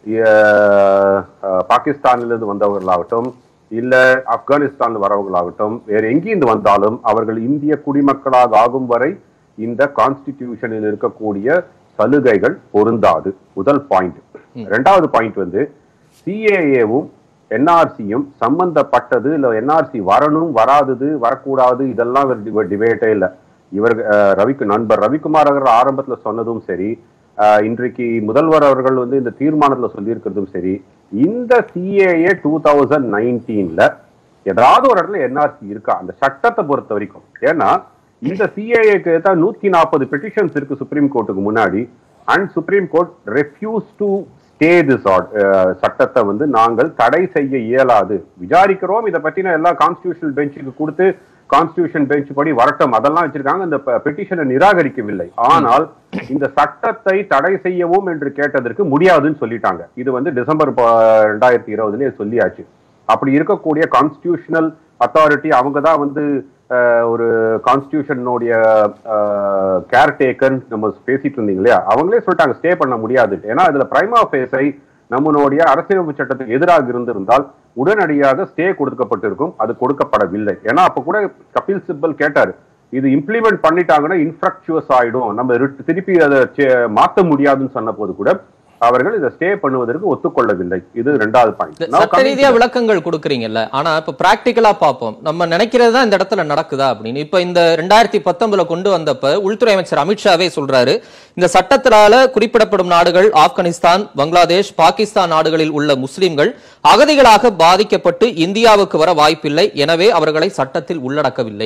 ஆஹ், ஆஹ், பாகிஸ்தானிலிருந்து வந்தவர்களாகட்டும் இல்ல ஆப்கானிஸ்தான் வரவங்களாகட்டும் வேற எங்கிருந்து வந்தாலும் அவர்கள் இந்திய குடிமக்களாக ஆகும் வரை இந்த கான்ஸ்டிடியூஷனில் இருக்கக்கூடிய சலுகைகள் பொருந்தாது முதல் பாயிண்ட் ரெண்டாவது பாயிண்ட் வந்து சிஏஏவும் என்ஆர்சியும் சம்பந்தப்பட்டது இல்ல என்ஆர்சி வரணும் வராதது வரக்கூடாது இதெல்லாம் டிபேட்டே இல்ல இவர் அஹ், ரவிக்கு நண்பர் ரவிக்குமார் அவர்கள் ஆரம்பத்துல சொன்னதும் சரி அஹ், இன்றைக்கு முதல்வர் அவர்கள் வந்து இந்த தீர்மானத்துல சொல்லியிருக்கிறதும் சரி இந்த சிஏஏ டூ தௌசண்ட் நைன்டீன்ல ஏதாவது ஒரு இடத்துல என்ஆர்சி இருக்கா அந்த சட்டத்தை பொறுத்த வரைக்கும் ஏன்னா இந்த சிஏஏக்கு தான் நூத்தி நாற்பது பெட்டிஷன்ஸ் இருக்கு சுப்ரீம் கோர்ட்டுக்கு முன்னாடி and supreme court refuse to stay this சட்டத்தை வந்து நாங்கள் தடை செய்ய இயலாது விசாரிக்கிறோம் இதை பத்தின எல்லா கான்ஸ்டியூஷனல் பெஞ்சுக்கு கொடுத்து கான்ஸ்டியூஷன் பெஞ்ச் படி வரட்டும் அதெல்லாம் வச்சிருக்காங்க இந்த பெட்டிஷனை நிராகரிக்கவில்லை ஆனால் இந்த சட்டத்தை தடை செய்யவும் என்று கேட்டதற்கு முடியாதுன்னு சொல்லிட்டாங்க இது வந்து டிசம்பர் ப- ரெண்டாயிரத்தி இருபதுலயே சொல்லியாச்சு அப்படி இருக்கக்கூடிய கான்ஸ்டியூஷனல் அத்தாரிட்டி அவங்க தான் வந்து அஹ், ஒரு கான்ஸ்டியூஷனுடைய கேர்டேக்கர் நம்ம பேசிட்டு இருந்தீங்க இல்லையா அவங்களே சொல்லிட்டாங்க ஸ்டே பண்ண முடியாது ஏன்னா இதுல பிரைமா ஃபேஸை நம்மளுடைய அரசியலமைப்பு சட்டத்துக்கு எதிராக இருந்திருந்தால் உடனடியாக ஸ்டே கொடுக்கப்பட்டிருக்கும் அது கொடுக்கப்படவில்லை ஏன்னா அப்ப கூட கபில் சிப்பல் கேட்டாரு இது இம்ப்ளிமெண்ட் பண்ணிட்டாங்கன்னா இன்ஃப்ரக்சுவஸ் ஆயிடும் நம்ம ரிட்- திருப்பி அதை சே- மாத்த முடியாதுன்னு சொன்ன போது கூட அவர்கள் இதை ஸ்டே பண்ணுவதற்கு ஒத்துக்கொள்ளவில்லை இது ரெண்டாவது பாயிண்ட் சட்ட ரீதியா விளக்கங்கள் கொடுக்குறீங்கல்ல ஆனா இப்ப பிராக்டிக்கலா பார்ப்போம் நம்ம நினைக்கிறது தான் இந்த இடத்துல நடக்குதா அப்படின்னு இப்ப இந்த ரெண்டாயிரத்தி பத்தொன்பதுல கொண்டு வந்தப்ப உள்துறை அமைச்சர் அமித்ஷாவே சொல்றாரு இந்த சட்டத்தினால குறிப்பிடப்படும் நாடுகள் ஆப்கானிஸ்தான் பங்களாதேஷ் பாகிஸ்தான் நாடுகளில் உள்ள முஸ்லிம்கள் அகதிகளாக பாதிக்கப்பட்டு இந்தியாவுக்கு வர வாய்ப்பில்லை எனவே அவர்களை சட்டத்தில் உள்ளடக்கவில்லைன்னு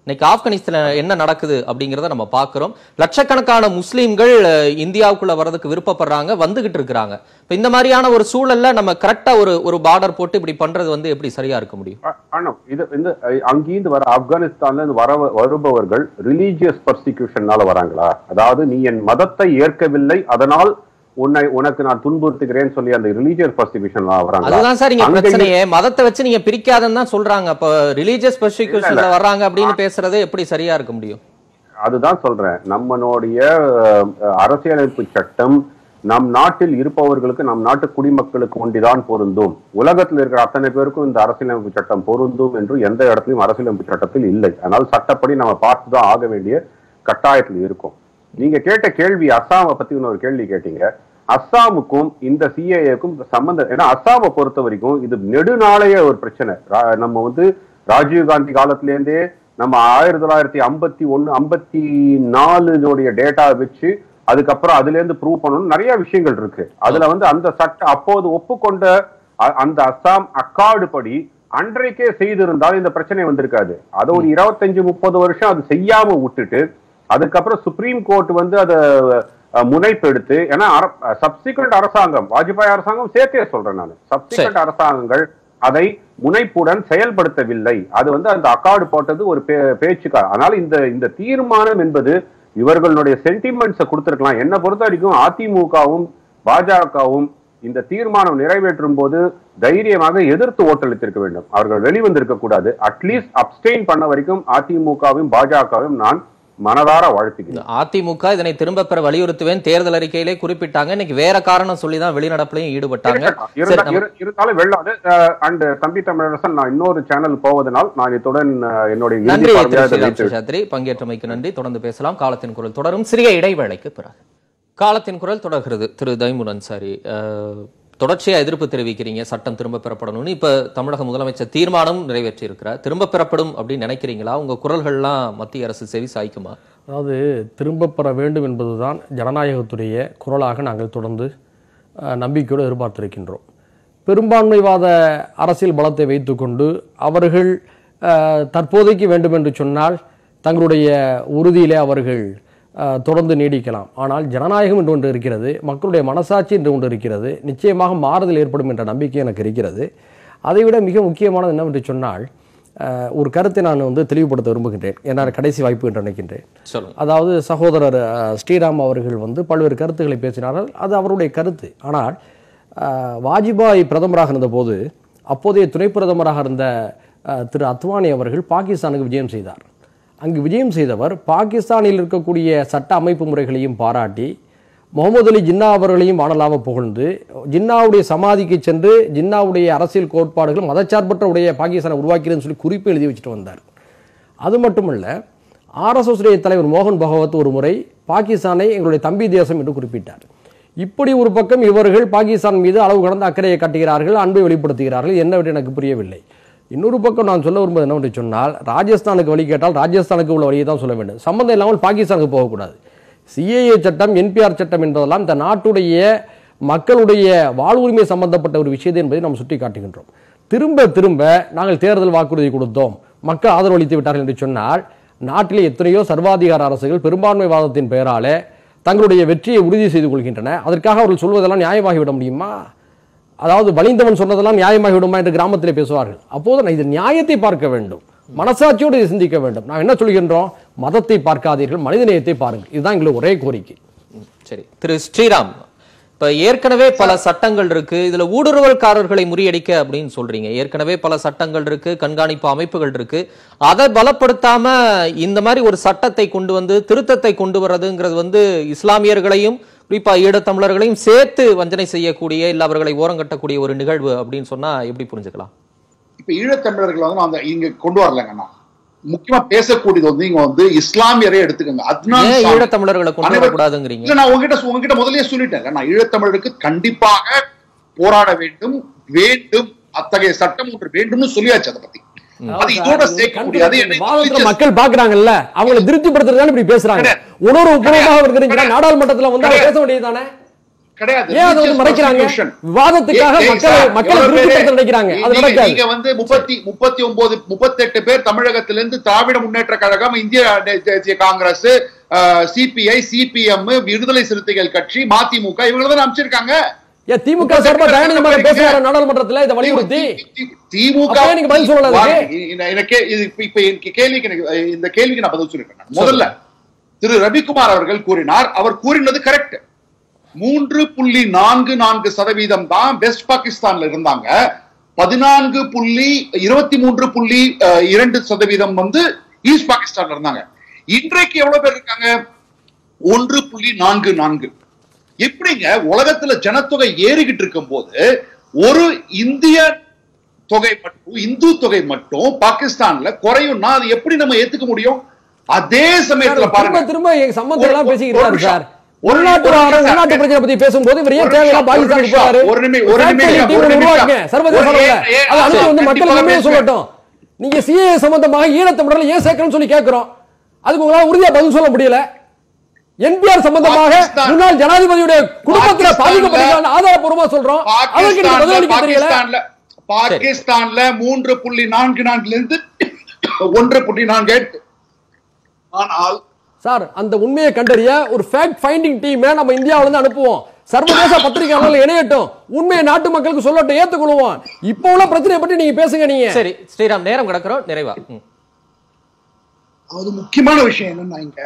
இன்னைக்கு ஆப்கானிஸ்தான்ல என்ன நடக்குது அப்படிங்கறத நம்ம பார்க்கிறோம் லட்சக்கணக்கான முஸ்லீம்கள் அஹ், இந்தியாவுக்குள்ள வர்றதுக்கு விருப்பப்படுறாங்க வந்துகிட்டு இருக்கிறாங்க இப்ப இந்த மாதிரியான ஒரு சூழல்ல நம்ம கரெக்டா ஒரு ஒரு பார்டர் போட்டு இப்படி பண்றது வந்து எப்படி சரியா இருக்க முடியும் ஆ- ஆனா இது இந்த அஹ், அங்கிருந்து வர ஆப்கானிஸ்தான்ல இருந்து வர வருபவர்கள் ரிலீஜியஸ் பர்சிக்யூஷன்னால வராங்களா அதாவது நீ என் மதத்தை ஏற்கவில்லை அதனால் உன்னை உனக்கு நான் துன்புறுத்துகிறேன்னு சொல்லி அந்த ரிலீஜியஸ் பர்சிக்யூஷன்ல வராங்களா அதுதான் சார் இங்க அங்கேயும் பிரச்சனையே மதத்தை வச்சு நீங்க பிரிக்காதன்னு தான் சொல்றாங்க அப்ப ரிலீஜியஸ் பர்சிக்யூஷன்ல வர்றாங்க அப்படின்னு பேசுறது எப்படி சரியா இருக்க முடியும் அதுதான் சொல்றேன் நம்மளுடைய அஹ், அரசியலமைப்பு சட்டம் நம் நாட்டில் இருப்பவர்களுக்கு நம் நாட்டு குடிமக்களுக்கு ஒண்டிதான் பொருந்தும் உலகத்தில் இருக்கிற அத்தனை பேருக்கும் இந்த அரசியலமைப்பு சட்டம் பொருந்தும் என்று எந்த இடத்துலயும் அரசியலமைப்பு சட்டத்தில் இல்லை அதனால் சட்டப்படி நம்ம பார்த்து தான் ஆக வேண்டிய கட்டாயத்தில் இருக்கும் நீங்க கேட்ட கேள்வி அஸ்ஸாமை பத்தி இன்னொரு கேள்வி கேட்டீங்க அஸ்ஸாமுக்கும் இந்த சிஏஏக்கும் சம்பந்தம் ஏன்னா அஸ்ஸாமை பொறுத்த வரைக்கும் இது நெடுநாளைய ஒரு பிரச்சனை ரா- நம்ம வந்து ராஜீவ் காந்தி காலத்திலேருந்தே நம்ம ஆயிரத்தி தொள்ளாயிரத்தி ஐம்பத்தி ஒன்னு ஐம்பத்தி நாலுடைய டேட்டா வச்சு அதுக்கப்புறம் அதுல இருந்து ப்ரூவ் பண்ணணும் நிறைய விஷயங்கள் இருக்கு அதுல வந்து அந்த சட்ட அப்போது ஒப்புக்கொண்ட அ- அந்த அஸ்ஸாம் அக்கார்டு படி அன்றைக்கே செய்திருந்தால் இந்த பிரச்சனை வந்திருக்காது அது ஒரு இருபத்தஞ்சு முப்பது வருஷம் அது செய்யாம விட்டுட்டு அதுக்கப்புறம் சுப்ரீம் கோர்ட் வந்து அதை அஹ், முனைப்பெடுத்து ஏன்னா சப்சிக்வெண்ட் அரசாங்கம் வாஜ்பாய் அரசாங்கம் சேர்த்தே சொல்றேன் நான் சப்சிக்வெண்ட் அரசாங்கங்கள் அதை முனைப்புடன் செயல்படுத்தவில்லை அது வந்து அந்த அக்கார்டு போட்டது ஒரு பே- பேச்சுக்கா அதனால இந்த இந்த தீர்மானம் என்பது இவர்களுடைய சென்டிமெண்ட்ஸை கொடுத்திருக்கலாம் என்ன பொறுத்த வரைக்கும் அதிமுகவும் பாஜகவும் இந்த தீர்மானம் நிறைவேற்றும் போது தைரியமாக எதிர்த்து ஓட்டளித்திருக்க வேண்டும் அவர்கள் வெளிவந்திருக்க கூடாது அட்லீஸ்ட் அப்டெயின் பண்ண வரைக்கும் அதிமுகவும் பாஜகவும் நான் மனதார வாழ்த்துகிறேன் அதிமுக இதனை திரும்ப பெற வலியுறுத்துவேன் தேர்தல் அறிக்கையிலே குறிப்பிட்டாங்க இன்னைக்கு வேற காரணம் சொல்லி தான் வெளிநடப்புலையும் ஈடுபட்டாங்க இருக்கட்டும். சரி, இருந்தா- நம்ம- இரு- இருந்தாலும் வெள்ளாது அண்ட் தம்பி தமிழரசன் நான் இன்னொரு சேனல் போவதனால் நான் இத்துடன் அஹ், என்னுடைய இறுதி நன்றி பார்வையாக திரு இதை ஸ்ரீராம் வைத்து- சேஷாத்ரி பங்கேற்றமைக்கு நன்றி தொடர்ந்து பேசலாம் காலத்தின் குரல் தொடரும் சிறிய இடைவேளைக்கு பிறகு காலத்தின் குரல் தொடர்கிறது திரு தைமுன் அன்சாரி அஹ், தொடர்ச்சியா எதிர்ப்பு தெரிவிக்கிறீங்க சட்டம் திரும்ப பெறப்படணும்னு இப்ப தமிழக முதலமைச்சர் தீர்மானம் நிறைவேற்றி இருக்கிறார் திரும்ப பெறப்படும் அப்படின்னு நினைக்கிறீங்களா உங்க குரல்கள்லாம் மத்திய அரசு செவி சாய்க்குமா அதாவது திரும்ப பெற வேண்டும் என்பதுதான் ஜனநாயகத்துடைய குரலாக நாங்கள் தொடர்ந்து அஹ், நம்பிக்கையோடு எதிர்பார்த்திருக்கின்றோம் பெரும்பான்மைவாத அரசியல் பலத்தை வைத்துக்கொண்டு அவர்கள் அஹ், தற்போதைக்கு வேண்டும் என்று சொன்னால் தங்களுடைய உறுதியிலே அவர்கள் அஹ், தொடர்ந்து நீடிக்கலாம் ஆனால் ஜனநாயகம் என்று ஒன்று இருக்கிறது மக்களுடைய மனசாட்சி என்று ஒன்று இருக்கிறது நிச்சயமாக மாறுதல் ஏற்படும் என்ற நம்பிக்கை எனக்கு இருக்கிறது அதைவிட மிக முக்கியமானது என்னவென்று சொன்னால் அஹ், ஒரு கருத்தை நான் வந்து தெளிவுபடுத்த விரும்புகின்றேன் ஏன்னா கடைசி வாய்ப்பு என்று நினைக்கின்றேன் சொல்லுங்க அதாவது சகோதரர் அஹ், ஸ்ரீராம் அவர்கள் வந்து பல்வேறு கருத்துக்களை பேசினார்கள் அது அவருடைய கருத்து ஆனால் அஹ், வாஜ்பாய் பிரதமராக இருந்தபோது அப்போதைய துணை பிரதமராக இருந்த அஹ், திரு அத்வானி அவர்கள் பாகிஸ்தானுக்கு விஜயம் செய்தார் அங்கு விஜயம் செய்தவர் பாகிஸ்தானில் இருக்கக்கூடிய சட்ட அமைப்பு முறைகளையும் பாராட்டி முகமது அலி ஜின்னா அவர்களையும் வானலாக புகழ்ந்து ஜின்னாவுடைய சமாதிக்கு சென்று ஜின்னாவுடைய அரசியல் கோட்பாடுகள் மதச்சார்பற்ற உடைய பாகிஸ்தானை உருவாக்கிறதுன்னு சொல்லி குறிப்பு எழுதி வச்சுட்டு வந்தார் அது மட்டுமல்ல ஆர்எஸ்எஸ் உடைய தலைவர் மோகன் பகவத் ஒரு முறை பாகிஸ்தானை எங்களுடைய தம்பி தேசம் என்று குறிப்பிட்டார் இப்படி ஒரு பக்கம் இவர்கள் பாகிஸ்தான் மீது அளவு கடந்த அக்கறையை காட்டுகிறார்கள் அன்பை வெளிப்படுத்துகிறார்கள் என்னவென்று எனக்கு புரியவில்லை இன்னொரு பக்கம் நான் சொல்ல விரும்புவது என்னவென்று சொன்னால் ராஜஸ்தானுக்கு வழி கேட்டால் ராஜஸ்தானுக்கு உள்ள வழியை தான் சொல்ல வேண்டும் சம்பந்தம் இல்லாமல் பாகிஸ்தானுக்கு போகக்கூடாது சிஏஏ சட்டம் என்பிஆர் சட்டம் என்பதெல்லாம் இந்த நாட்டுடைய மக்களுடைய வாழ்வுரிமை சம்பந்தப்பட்ட ஒரு விஷயத்தை என்பதை நாம் சுட்டி காட்டுகின்றோம் திரும்ப திரும்ப நாங்கள் தேர்தல் வாக்குறுதி கொடுத்தோம் மக்கள் ஆதரவு அளித்து விட்டார்கள் என்று சொன்னால் நாட்டிலே எத்தனையோ சர்வாதிகார அரசுகள் பெரும்பான்மைவாதத்தின் பெயராலே தங்களுடைய வெற்றியை உறுதி செய்து கொள்கின்றன அதற்காக அவர்கள் சொல்வதெல்லாம் நியாயமாகிவிட முடியுமா அதாவது வலிந்தவன் சொன்னதெல்லாம் நியாயமாகி விடுமா என்று கிராமத்திலே பேசுவார்கள் அப்போது நான் இது நியாயத்தை பார்க்க வேண்டும் மனசாட்சியோடு இதை சிந்திக்க வேண்டும் நான் என்ன சொல்கின்றோம் மதத்தை பார்க்காதீர்கள் மனிதநேயத்தை பாருங்கள் இதுதான் எங்களுக்கு ஒரே கோரிக்கை ம், சரி திரு ஸ்ரீராம் இப்ப ஏற்கனவே பல சட்டங்கள் இருக்கு இதுல ஊடுருவல்காரர்களை முறியடிக்க அப்படின்னு சொல்றீங்க ஏற்கனவே பல சட்டங்கள் இருக்கு கண்காணிப்பு அமைப்புகள் இருக்கு அதை பலப்படுத்தாம இந்த மாதிரி ஒரு சட்டத்தை கொண்டு வந்து திருத்தத்தை கொண்டு வர்றதுங்கிறது வந்து இஸ்லாமியர்களையும் குறிப்பா ஈழத்தமிழர்களையும் சேர்த்து வஞ்சனை செய்யக்கூடிய இல்ல அவர்களை ஓரங்கட்டக்கூடிய ஒரு நிகழ்வு அப்படின்னு சொன்னா எப்படி புரிஞ்சுக்கலாம் இப்ப ஈழத்தமிழர்கள் வந்து நான் அந்த இங்க கொண்டு வரலங்கண்ணா முக்கியமா பேசக்கூடியது வந்து இங்க வந்து இஸ்லாமியரே எடுத்துக்கோங்க அத்னான் ஏன் சாமி- ஈழத்தமிழர்களை கொண்டு அனைவர்- வரக்கூடாதுங்கிறீங்க இல்ல நான் உங்ககிட்ட உங்ககிட்ட முதல்லயே சொல்லிட்டேன் நான் ஈழத்தமிழருக்கு கண்டிப்பாக போராட வேண்டும் வேண்டும் அத்தகைய சட்டம் ஒன்று வேண்டும்னு சொல்லியாச்சு அதை பத்தி அது இதோட சேர்க்க முடியாது இந்த என்னை வாதத்துல குறிச்சு- மக்கள் பாக்குறாங்கல்ல அவங்களை திருப்திப்படுத்துறதுதான் இப்படி பேசுறாங்க உணர்வு பூர்வமாக இருக்கிறீங்க நாடாளுமன்றத்துல வந்து அவங்க பேச வேண்டியதுதானே கிடையாது ஏன் அதை வந்து Religious மறைக்கிறாங்க persecution. விவாதத்துக்காக ஏய், ஏய், மக்களை சார், மக்களை எவ்வளவு பேரு- திருப்திப்படுத்த நினைக்கிறாங்க அது நீங்க- நடக்காது நீங்க வந்து முப்பத்தி முப்பத்தி ஒன்பது முப்பத்தெட்டு பேர் தமிழகத்திலிருந்து திராவிட முன்னேற்ற கழகம் இந்திய தேசிய காங்கிரஸ் சிபிஐ சிபிஎம் விடுதலை சிறுத்தைகள் கட்சி மதிமுக இவங்களை தான் அமைச்சிருக்காங்க ஏன் திமுக சார்பா தயாநிதி மாறன் பேசுறாரு நாடாளுமன்றத்துல இதை வலியுறுத்தி தி- திமுக அப்ப ஏன் நீங்க பதில் சொல்லல அதுக்கு? வா- இந்த- எனக்கு இது இப்ப இப்ப எனக்கு கேள்விக்கு எனக்கு அஹ், இந்த கேள்விக்கு நான் பதில் சொல்லிருக்கேன் முதல்ல திரு ரவிக்குமார் அவர்கள் கூறினார் அவர் கூறினது கரெக்ட் மூன்று புள்ளி நான்கு நான்கு சதவீதம் தான் வெஸ்ட் பாகிஸ்தான்ல இருந்தாங்க பதினான்கு புள்ளி இருபத்தி மூன்று புள்ளி அஹ், இரண்டு சதவீதம் வந்து ஈஸ்ட் பாகிஸ்தான்ல இருந்தாங்க இன்றைக்கு எவ்வளவு பேர் இருக்காங்க ஒன்று புள்ளி நான்கு நான்கு எப்படிங்க உலகத்துல ஜனத்தொகை ஏறிக்கிட்டு இருக்கும் போது ஒரு இந்திய தொகை மட்டும் இந்து தொகை மட்டும் பாகிஸ்தான்ல குறையும்னா அது எப்படி நம்ம ஏத்துக்க முடியும் அதே சமயத்துல திரும்ப பாருங்க திரும்ப எங்க சம்பந்தம் எல்லாம் ஒரு- பேசிக்கிறாரு ஒரு சார் நிமிஷம். ஒரு உள்நாட்டு நிமிஷம் விவகாரம், சார். உள்நாட்டு பிரச்சனை பத்தி பேசும்போது இவர் ஏன் ஒரு தேவையில்லாம் நிமிஷம், பாகிஸ்தானுக்கு ஒரு போறாரு நிமிஷம், ஒரு நிமி- ஒரு fact நிமிஷம், checking ஒரு team நிமிஷம். உருவாக்குங்க. சர்வதேச ஒரு- அளவுல. ஏ- ஏ- அது அனுப்பி சரி, வந்து மக்கள் கண்டிப்பாக உண்மையை பேசுவேன். சொல்லட்டும் நீங்க சிஏ சம்பந்தமாக ஈழத்தமிழர்ல ஏன் சேர்க்கணும்னு சொல்லி கேட்கிறோம் அதுக்கு உங்களால உறுதியா பதில் சொல்ல முடியல என்பிஆர் சம்பந்தமாக பாகிஸ்தான். முன்னாள் ஜனாதிபதியுடைய குடும்பத்துல பாகிஸ்தான்ல- பாதிக்கப்பட்டிருக்காங்க ஆதாரப்பூர்வமா சொல்றோம் அதற்கு நீங்க பதில் பாகிஸ்தான்ல அளிக்க தெரியல பாகிஸ்தான்ல பாகிஸ்தான்ல மூன்று புள்ளி நான்கு நான்குல இருந்து ஒன்று புள்ளி நான்கு எட்டு ஆனால் சார் அந்த உண்மையை கண்டறிய ஒரு ஃபேக்ட் ஃபைண்டிங் டீமை நம்ம இந்தியாவுல இருந்து அனுப்புவோம் சர்வதேச பத்திரிகையாளர்கள் இணையட்டும் உண்மையை நாட்டு மக்களுக்கு சொல்லட்டும் ஏத்துக்கொள்வோம் இப்போ உள்ள பிரச்சனையை பற்றி நீங்க பேசுங்க நீங்க சரி ஸ்ரீராம் நேரம் கிடக்கிறோம் நிறைவா ம். அது முக்கியமான விஷயம் என்னன்னா இங்க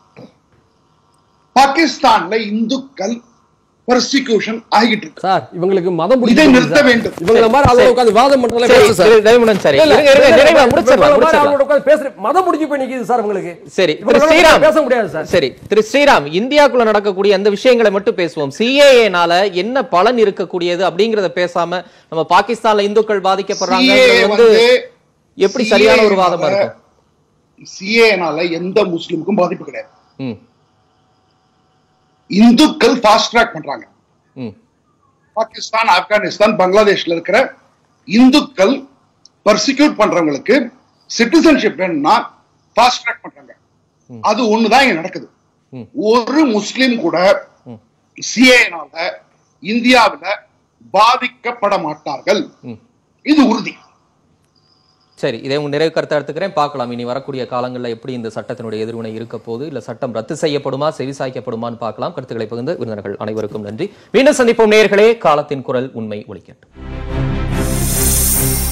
பாகிஸ்தான்ல இந்துக்கள் பர்சிக்யூஷன் ஆகிட்டு இருக்கு சார் இவங்களுக்கு மதம் இதை பிடிக்கும் நிறுத்த சார். வேண்டும். இவங்கள மாதிரி சரி. அளவு உட்கார்ந்து வாதம் பண்றதுல சரி, பேசு சார் திரு ரவிமணன் சரி இல்ல, இருங்க, இருங்க, இல்ல, நிறைவா இல்ல, முடிச்சிடலாம் இவங்கள மாதிரி முடிச்சிடலாம் ஆளோட உட்கார்ந்து பேசுற மதம் பிடிச்சி போய் நிக்குது சார் உங்களுக்கு சரி திரு இவங்களோட ஸ்ரீராம் பேச முடியாது சார் சரி திரு ஸ்ரீராம் இந்தியாக்குள்ள நடக்கக்கூடிய அந்த விஷயங்களை மட்டும் பேசுவோம் சிஏஏனால என்ன பலன் இருக்கக்கூடியது அப்படிங்கறத பேசாம நம்ம பாகிஸ்தான்ல இந்துக்கள் பாதிக்கப்படுறாங்க CAA வந்து வந்து எப்படி சரியான ஒரு வாதமா இருக்கும் சிஏனால எந்த முஸ்லிமுக்கும் பாதிப்பு கிடையாது ம், இந்துக்கள் ஃபாஸ்ட் ட்ராக் பண்றாங்க ம், பாகிஸ்தான் ஆப்கானிஸ்தான் பங்களாதேஷ்ல இருக்கிற இந்துக்கள் பர்சிக்யூட் பண்றவங்களுக்கு சிட்டிசன்ஷிப் வேணும்னா ஃபாஸ்ட் ட்ராக் பண்றாங்க அது ஒண்ணுதான் இங்க நடக்குது ம். ஒரு முஸ்லிம் கூட சிஏனால இந்தியாவுல பாதிக்கப்பட மாட்டார்கள் ம். இது உறுதி சரி இதை உங்க நிறைவு கருத்தை எடுத்துக்கிறேன் பார்க்கலாம் இனி வரக்கூடிய காலங்களில் எப்படி இந்த சட்டத்தினுடைய எதிர்வினை இருக்க போது இல்ல சட்டம் ரத்து செய்யப்படுமா செவிசாய்க்கப்படுமான்னு பார்க்கலாம் கருத்துக்களை பகிர்ந்து விருந்தினர்கள் அனைவருக்கும் நன்றி மீண்டும் சந்திப்போம் நேயர்களே காலத்தின் குரல் உண்மை ஒலிக்கட்டும்